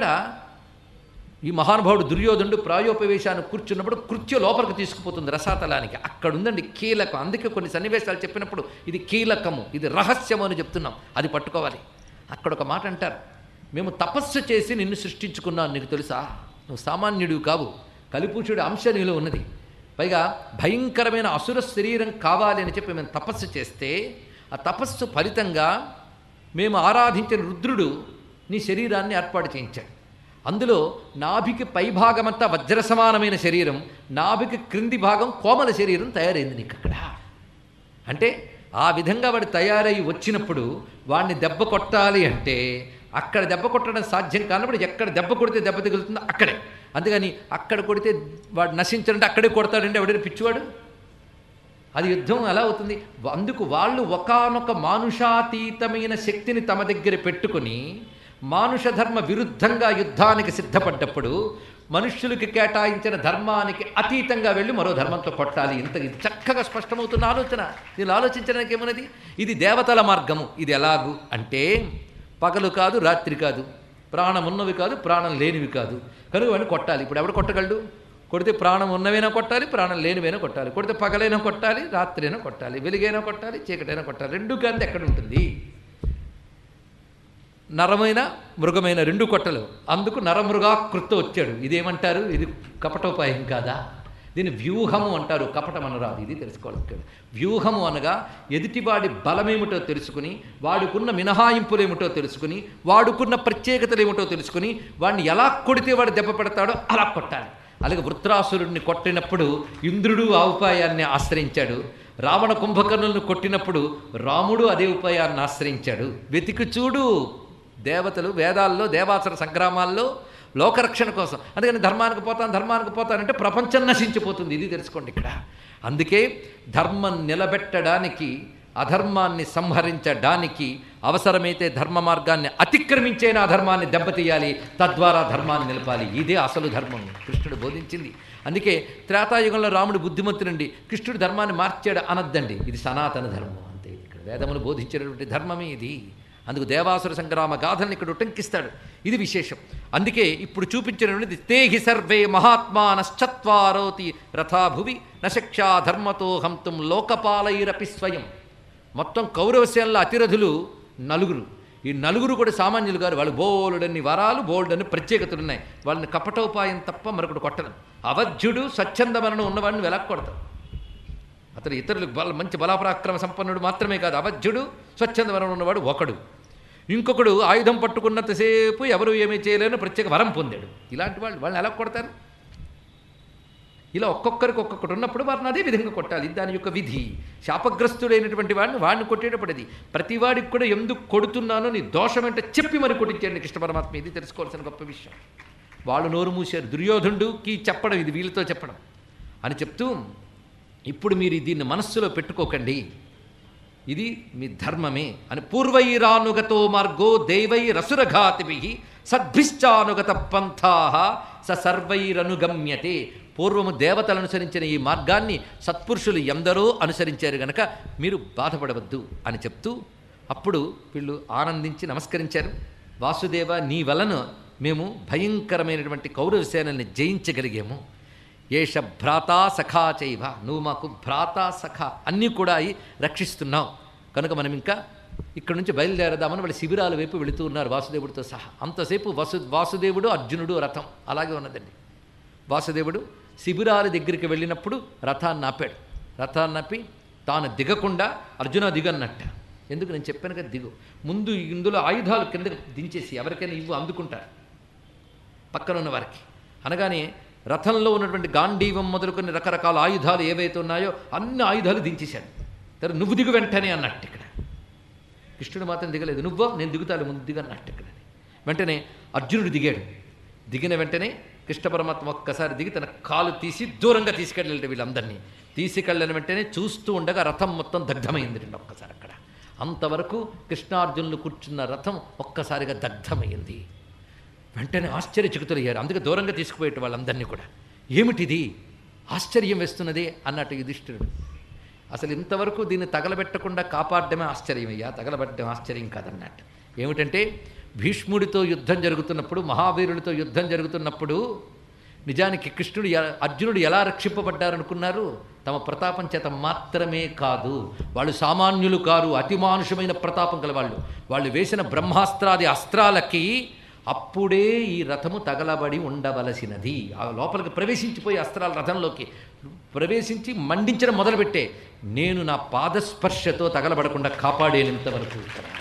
ఈ మహానుభావుడు దుర్యోధనుడు ప్రాయోపవేశాన్ని కూర్చున్నప్పుడు కృత్య లోపలికి తీసుకుపోతుంది రసాతలానికి అక్కడ ఉందండి కీలకం అందుకే కొన్ని సన్నివేశాలు చెప్పినప్పుడు ఇది కీలకము ఇది రహస్యము అని చెప్తున్నాం అది పట్టుకోవాలి అక్కడ ఒక మాట అంటారు మేము తపస్సు చేసి నిన్ను సృష్టించుకున్నాను నీకు తెలుసా నువ్వు సామాన్యుడు కావు కలిపూచుడి అంశ నీలో ఉన్నది పైగా భయంకరమైన అసుర శరీరం కావాలి అని చెప్పి మేము తపస్సు చేస్తే ఆ తపస్సు ఫలితంగా మేము ఆరాధించిన రుద్రుడు నీ శరీరాన్ని ఏర్పాటు చేయించాడు అందులో నాభికి పైభాగమంతా వజ్ర సమానమైన శరీరం నాభికి క్రింది భాగం కోమల శరీరం తయారైంది నీకు అక్కడ అంటే ఆ విధంగా వాడు తయారై వచ్చినప్పుడు వాడిని దెబ్బ కొట్టాలి అంటే అక్కడ దెబ్బ కొట్టడం సాధ్యం కానప్పుడు ఎక్కడ దెబ్బ కొడితే దెబ్బ తగులుతుందో అక్కడే అందుకని అక్కడ కొడితే వాడు నశించాలంటే అక్కడే కొడతాడంటే ఎవడైనా పిచ్చివాడు అది యుద్ధం ఎలా అవుతుంది అందుకు వాళ్ళు ఒకానొక మానుషాతీతమైన శక్తిని తమ దగ్గర పెట్టుకొని మానుష ధర్మ విరుద్ధంగా యుద్ధానికి సిద్ధపడ్డప్పుడు మనుష్యులకి కేటాయించిన ధర్మానికి అతీతంగా వెళ్ళి మరో ధర్మంతో కొట్టాలి ఇంత ఇది చక్కగా స్పష్టమవుతున్న ఆలోచన దీన్ని ఆలోచించడానికి ఏమన్నది ఇది దేవతల మార్గము ఇది ఎలాగు అంటే పగలు కాదు రాత్రి కాదు ప్రాణం ఉన్నవి కాదు ప్రాణం లేనివి కాదు కనుక వాడిని కొట్టాలి ఇప్పుడు ఎవడు కొట్టగలడు కొడితే ప్రాణం ఉన్నవైనా కొట్టాలి ప్రాణం లేనివైనా కొట్టాలి కొడితే పగలైనా కొట్టాలి రాత్రైనా కొట్టాలి వెలుగైనా కొట్టాలి చీకటైనా కొట్టాలి రెండు కాంతి ఎక్కడ ఉంటుంది నరమైన మృగమైన రెండు కొట్టలు అందుకు నరమృగాకృత వచ్చాడు ఇదేమంటారు ఇది కపటోపాయం కాదా దీన్ని వ్యూహము అంటారు కపటం అనరాదు ఇది తెలుసుకోవాలి ఇక్కడ. వ్యూహము అనగా ఎదుటివాడి బలమేమిటో తెలుసుకుని వాడుకున్న మినహాయింపులేమిటో తెలుసుకుని వాడుకున్న ప్రత్యేకతలు ఏమిటో తెలుసుకుని వాడిని ఎలా కొడితే వాడు దెబ్బ పెడతాడో అలా కొట్టాలి అలాగే వృత్రాసురుడిని కొట్టినప్పుడు ఇంద్రుడు ఆ ఉపాయాన్ని ఆశ్రయించాడు రావణ కుంభకర్ణులను కొట్టినప్పుడు రాముడు అదే ఉపాయాన్ని ఆశ్రయించాడు వెతికి చూడు దేవతలు వేదాల్లో దేవాసుర సంగ్రామాల్లో లోకరక్షణ కోసం అందుకని ధర్మానికి పోతాను ధర్మానికి పోతానంటే ప్రపంచం నశించిపోతుంది ఇది తెలుసుకోండి ఇక్కడ అందుకే ధర్మం నిలబెట్టడానికి అధర్మాన్ని సంహరించడానికి అవసరమైతే ధర్మ మార్గాన్ని అతిక్రమించైన అధర్మాన్ని దెబ్బతీయాలి తద్వారా ధర్మాన్ని నిలపాలి ఇదే అసలు ధర్మం కృష్ణుడు బోధించింది అందుకే త్రేతాయుగంలో రాముడు బుద్ధిమంతుడండి కృష్ణుడు ధర్మాన్ని మార్చాడు అనద్దండి ఇది సనాతన ధర్మం అంతే ఇక్కడ వేదములు బోధించినటువంటి ధర్మమే ఇది అందుకు దేవాసుర సంగ్రామ గాథల్ని ఇక్కడ ఉటంకిస్తాడు ఇది విశేషం అందుకే ఇప్పుడు చూపించినటువంటిది తేహి సర్వే మహాత్మానశ్చత్వారోతి రథాభువి నశక్షా ధర్మతో హంతుం లోకపాలైరపి స్వయం మొత్తం కౌరవసేనల అతిరథులు నలుగురు ఈ నలుగురు కూడా సామాన్యులు గారు వాళ్ళు బోల్డన్ని వరాలు బోల్డన్ని ప్రత్యేకతలు ఉన్నాయి వాళ్ళని కపటోపాయం తప్ప మరొకటి కొట్టడం అవధ్యుడు స్వచ్ఛంద మరణం ఉన్నవాడిని వెలక్ కొడతారు అతను ఇతరులకు బల మంచి బలాపరాక్రమ సంపన్నుడు మాత్రమే కాదు అవధ్యుడు స్వచ్ఛంద వరం ఉన్నవాడు ఒకడు ఇంకొకడు ఆయుధం పట్టుకున్నంతసేపు ఎవరు ఏమీ చేయలేని ప్రత్యేక వరం పొందాడు ఇలాంటి వాళ్ళు వాళ్ళని ఎలా కొడతారు ఇలా ఒక్కొక్కరికి ఒక్కొక్కటి ఉన్నప్పుడు వారిని అదే విధంగా కొట్టాలి ఇది దాని యొక్క విధి శాపగ్రస్తుడైనటువంటి వాడిని వాడిని కొట్టేటప్పుడు అది ప్రతివాడికి కూడా ఎందుకు కొడుతున్నానో నీ దోషం అంటే చెప్పి మరి కొట్టించాడు కృష్ణ పరమాత్మ ఇది తెలుసుకోవాల్సిన గొప్ప విషయం వాళ్ళు నోరు మూశారు దుర్యోధనుడికి చెప్పడం ఇది వీళ్ళతో చెప్పడం అని చెప్తూ ఇప్పుడు మీరు దీన్ని మనస్సులో పెట్టుకోకండి ఇది మీ ధర్మమే అని పూర్వైరానుగతో మార్గో దైవై రసురఘాతిభి సద్భిశ్చానుగత పంథా స సర్వైరనుగమ్యతే పూర్వము దేవతలు అనుసరించిన ఈ మార్గాన్ని సత్పురుషులు ఎందరో అనుసరించారు గనక మీరు బాధపడవద్దు అని చెప్తూ అప్పుడు వీళ్ళు ఆనందించి నమస్కరించారు వాసుదేవ నీ వలన మేము భయంకరమైనటువంటి కౌరవ సేనల్ని జయించగలిగాము ఏష భ్రాతా సఖా చైవ నువ్వు మాకు భ్రాత సఖ అన్నీ కూడా అయి రక్షిస్తున్నావు కనుక మనం ఇంకా ఇక్కడ నుంచి బయలుదేరదామని వాళ్ళ శిబిరాల వైపు వెళుతూ ఉన్నారు వాసుదేవుడితో సహా అంతసేపు వసు వాసుదేవుడు అర్జునుడు రథం అలాగే ఉన్నదండి వాసుదేవుడు శిబిరాల దగ్గరికి వెళ్ళినప్పుడు రథాన్ని ఆపాడు రథాన్ని ఆపి తాను దిగకుండా అర్జున దిగన్నట్ట ఎందుకు నేను చెప్పాను కదా దిగు ముందు ఇందులో ఆయుధాలు కింద దించేసి ఎవరికైనా ఇవ్వు అందుకుంటారు పక్కన ఉన్న వారికి అనగానే రథంలో ఉన్నటువంటి గాంధీవం మొదలుకొని రకరకాల ఆయుధాలు ఏవైతే ఉన్నాయో అన్ని ఆయుధాలు దించేశాడు సరే నువ్వు దిగు వెంటనే అన్నట్టు ఇక్కడ కృష్ణుడు మాత్రం దిగలేదు నువ్వో నేను దిగుతాను ముందు దిగన్నట్టు ఇక్కడ వెంటనే అర్జునుడు దిగాడు దిగిన వెంటనే కృష్ణ పరమాత్మ ఒక్కసారి దిగి తన కాలు తీసి దూరంగా తీసుకెళ్ళాడు వీళ్ళందరినీ తీసుకెళ్ళిన వెంటనే చూస్తూ ఉండగా రథం మొత్తం దగ్ధమైంది రెండు ఒక్కసారి అక్కడ అంతవరకు కృష్ణార్జునులు కూర్చున్న రథం ఒక్కసారిగా దగ్ధమైంది వెంటనే ఆశ్చర్యచకితులయ్యారు అందుకే దూరంగా తీసుకుపోయేట వాళ్ళందరినీ కూడా ఏమిటిది ఆశ్చర్యం వేస్తున్నదే అన్నట్టు యుధిష్ఠిరుడు అసలు ఇంతవరకు దీన్ని తగలబెట్టకుండా కాపాడడమే ఆశ్చర్యమయ్యా తగలబెట్టడం ఆశ్చర్యం కాదన్నట్టు ఏమిటంటే భీష్ముడితో యుద్ధం జరుగుతున్నప్పుడు మహావీరుడితో యుద్ధం జరుగుతున్నప్పుడు నిజానికి కృష్ణుడు ఎ- అర్జునుడు ఎలా రక్షింపబడ్డారనుకున్నారు తమ ప్రతాపం చేత మాత్రమే కాదు వాళ్ళు సామాన్యులు కారు అతిమానుషమైన ప్రతాపం గలవాళ్ళు వాళ్ళు వేసిన బ్రహ్మాస్త్రాది అస్త్రాలకి అప్పుడే ఈ రథము తగలబడి ఉండవలసినది ఆ లోపలికి ప్రవేశించిపోయి అస్త్రాల రథంలోకి ప్రవేశించి మండించడం మొదలుపెట్టే నేను నా పాదస్పర్శతో తగలబడకుండా కాపాడేనంతవరకు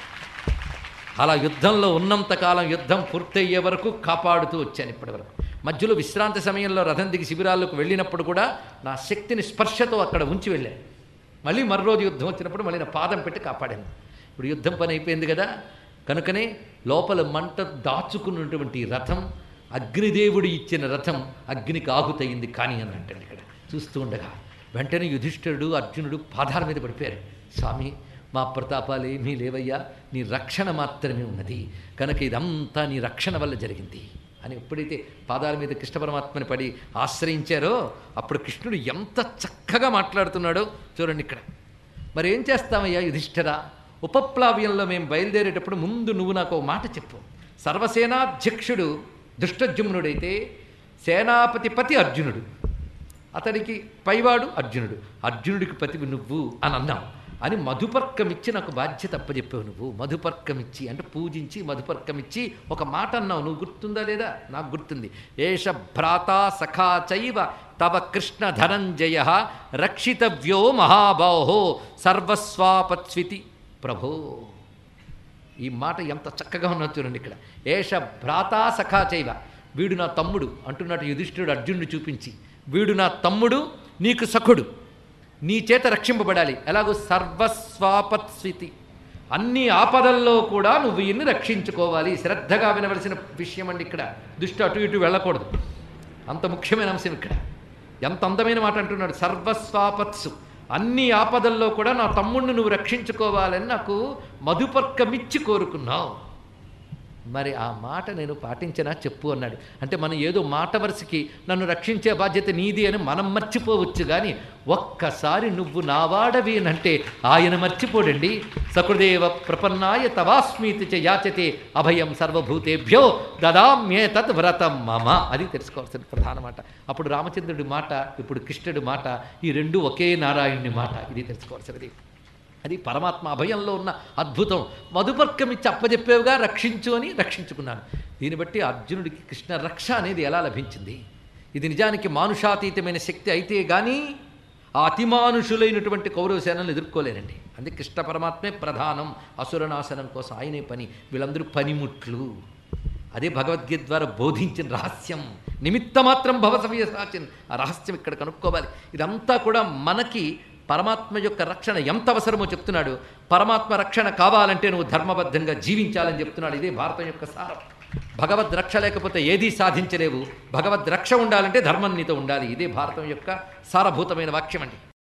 అలా యుద్ధంలో ఉన్నంతకాలం యుద్ధం పూర్తయ్యే వరకు కాపాడుతూ వచ్చాను ఇప్పటివరకు మధ్యలో విశ్రాంతి సమయంలో రథం దిగి శిబిరాల్లోకి వెళ్ళినప్పుడు కూడా నా శక్తిని స్పర్శతో అక్కడ ఉంచి వెళ్ళాను మళ్ళీ మరో రోజు యుద్ధం వచ్చినప్పుడు మళ్ళీ నా పాదం పెట్టి కాపాడాను ఇప్పుడు యుద్ధం పని అయిపోయింది కదా కనుకనే లోపల మంట దాచుకున్నటువంటి రథం అగ్నిదేవుడు ఇచ్చిన రథం అగ్నికి ఆహుతయింది కానీ అని అంటాడు ఇక్కడ చూస్తూ ఉండగా వెంటనే యుధిష్ఠిరుడు అర్జునుడు పాదాల మీద పడిపోయారు స్వామి మా ప్రతాపాలు ఏమీ లేవయ్యా నీ రక్షణ మాత్రమే ఉన్నది కనుక ఇదంతా నీ రక్షణ వల్ల జరిగింది అని ఎప్పుడైతే పాదాల మీద కృష్ణ పరమాత్మని పడి ఆశ్రయించారో అప్పుడు కృష్ణుడు ఎంత చక్కగా మాట్లాడుతున్నాడో చూడండి ఇక్కడ మరి ఏం చేస్తామయ్యా యుధిష్ఠరా ఉపప్లావ్యంలో మేము బయలుదేరేటప్పుడు ముందు నువ్వు నాకు ఒక మాట చెప్పు సర్వసేనాధ్యక్షుడు దుష్టజుమ్నుడైతే సేనాపతి పతి అర్జునుడు అతడికి పైవాడు అర్జునుడు అర్జునుడికి పతివి నువ్వు అని అన్నాం అని మధుపర్కమిచ్చి నాకు బాధ్యత అప్పచెప్పావు నువ్వు మధుపర్కమిచ్చి అంటే పూజించి మధుపర్కమిచ్చి ఒక మాట అన్నావు నువ్వు గుర్తుందా లేదా నాకు గుర్తుంది ఏష భ్రాత సఖా చైవ తవ కృష్ణ ధనంజయ రక్షితవ్యో మహాబాహో సర్వస్వాపత్స్వితి ప్రభో ఈ మాట ఎంత చక్కగా ఉన్నది చూడండి ఇక్కడ ఏష భ్రాతా సఖా చైవ వీడు నా తమ్ముడు అంటున్నట్టు యుధిష్ఠిరుడు అర్జునుడు చూపించి వీడు నా తమ్ముడు నీకు సఖుడు నీ చేత రక్షింపబడాలి ఎలాగో సర్వస్వాపత్స్వితి అన్ని ఆపదల్లో కూడా నువ్వు ఈయన్ని రక్షించుకోవాలి శ్రద్ధగా వినవలసిన విషయం అండి ఇక్కడ దుష్టి అటు ఇటు వెళ్ళకూడదు అంత ముఖ్యమైన అంశం ఇక్కడ ఎంత అందమైన మాట అంటున్నాడు సర్వస్వాపత్సు అన్ని ఆపదల్లో కూడా నా తమ్ముడిని నువ్వు రక్షించుకోవాలని నాకు మధుపర్కమిచ్చి కోరుకున్నావు మరి ఆ మాట నేను పాటించనా చెప్పు అన్నాడు అంటే మనం ఏదో మాట వరుసకి నన్ను రక్షించే బాధ్యత నీది అని మనం మర్చిపోవచ్చు కానీ ఒక్కసారి నువ్వు నావాడవేనంటే ఆయన మర్చిపోడండి సకృదేవ ప్రపన్నాయ తవాస్మీతి చ యాచతే అభయం సర్వభూతేభ్యో దదామ్యే తద్ వ్రతం మమ అది తెలుసుకోవాల్సిన ప్రధాన మాట అప్పుడు రామచంద్రుడి మాట ఇప్పుడు కృష్ణుడి మాట ఈ రెండు ఒకే నారాయణుని మాట ఇది తెలుసుకోవాల్సినది అది పరమాత్మ అభయంలో ఉన్న అద్భుతం మధుపర్కమిచ్చి అప్పజెప్పేవుగా రక్షించు అని రక్షించుకున్నాను దీన్ని బట్టి అర్జునుడికి కృష్ణ రక్ష అనేది ఎలా లభించింది ఇది నిజానికి మానుషాతీతమైన శక్తి అయితే కానీ ఆ అతిమానుషులైనటువంటి కౌరవ సేనలు ఎదుర్కోలేరండి అందుకే కృష్ణ పరమాత్మే ప్రధానం అసురనాశనం కోసం ఆయనే పని వీళ్ళందరూ పనిముట్లు అదే భగవద్గీత ద్వారా బోధించిన రహస్యం నిమిత్త మాత్రం భవసవ్యసాచిన్ ఆ రహస్యం ఇక్కడ కనుక్కోవాలి ఇదంతా కూడా మనకి పరమాత్మ యొక్క రక్షణ ఎంత అవసరమో చెప్తున్నాడు పరమాత్మ రక్షణ కావాలంటే నువ్వు ధర్మబద్ధంగా జీవించాలని చెప్తున్నాడు ఇదే భారతం యొక్క సారం భగవద్ రక్ష లేకపోతే ఏదీ సాధించలేవు భగవద్ రక్ష ఉండాలంటే ధర్మం నీతో ఉండాలి ఇదే భారతం యొక్క సారభూతమైన వాక్యం అండి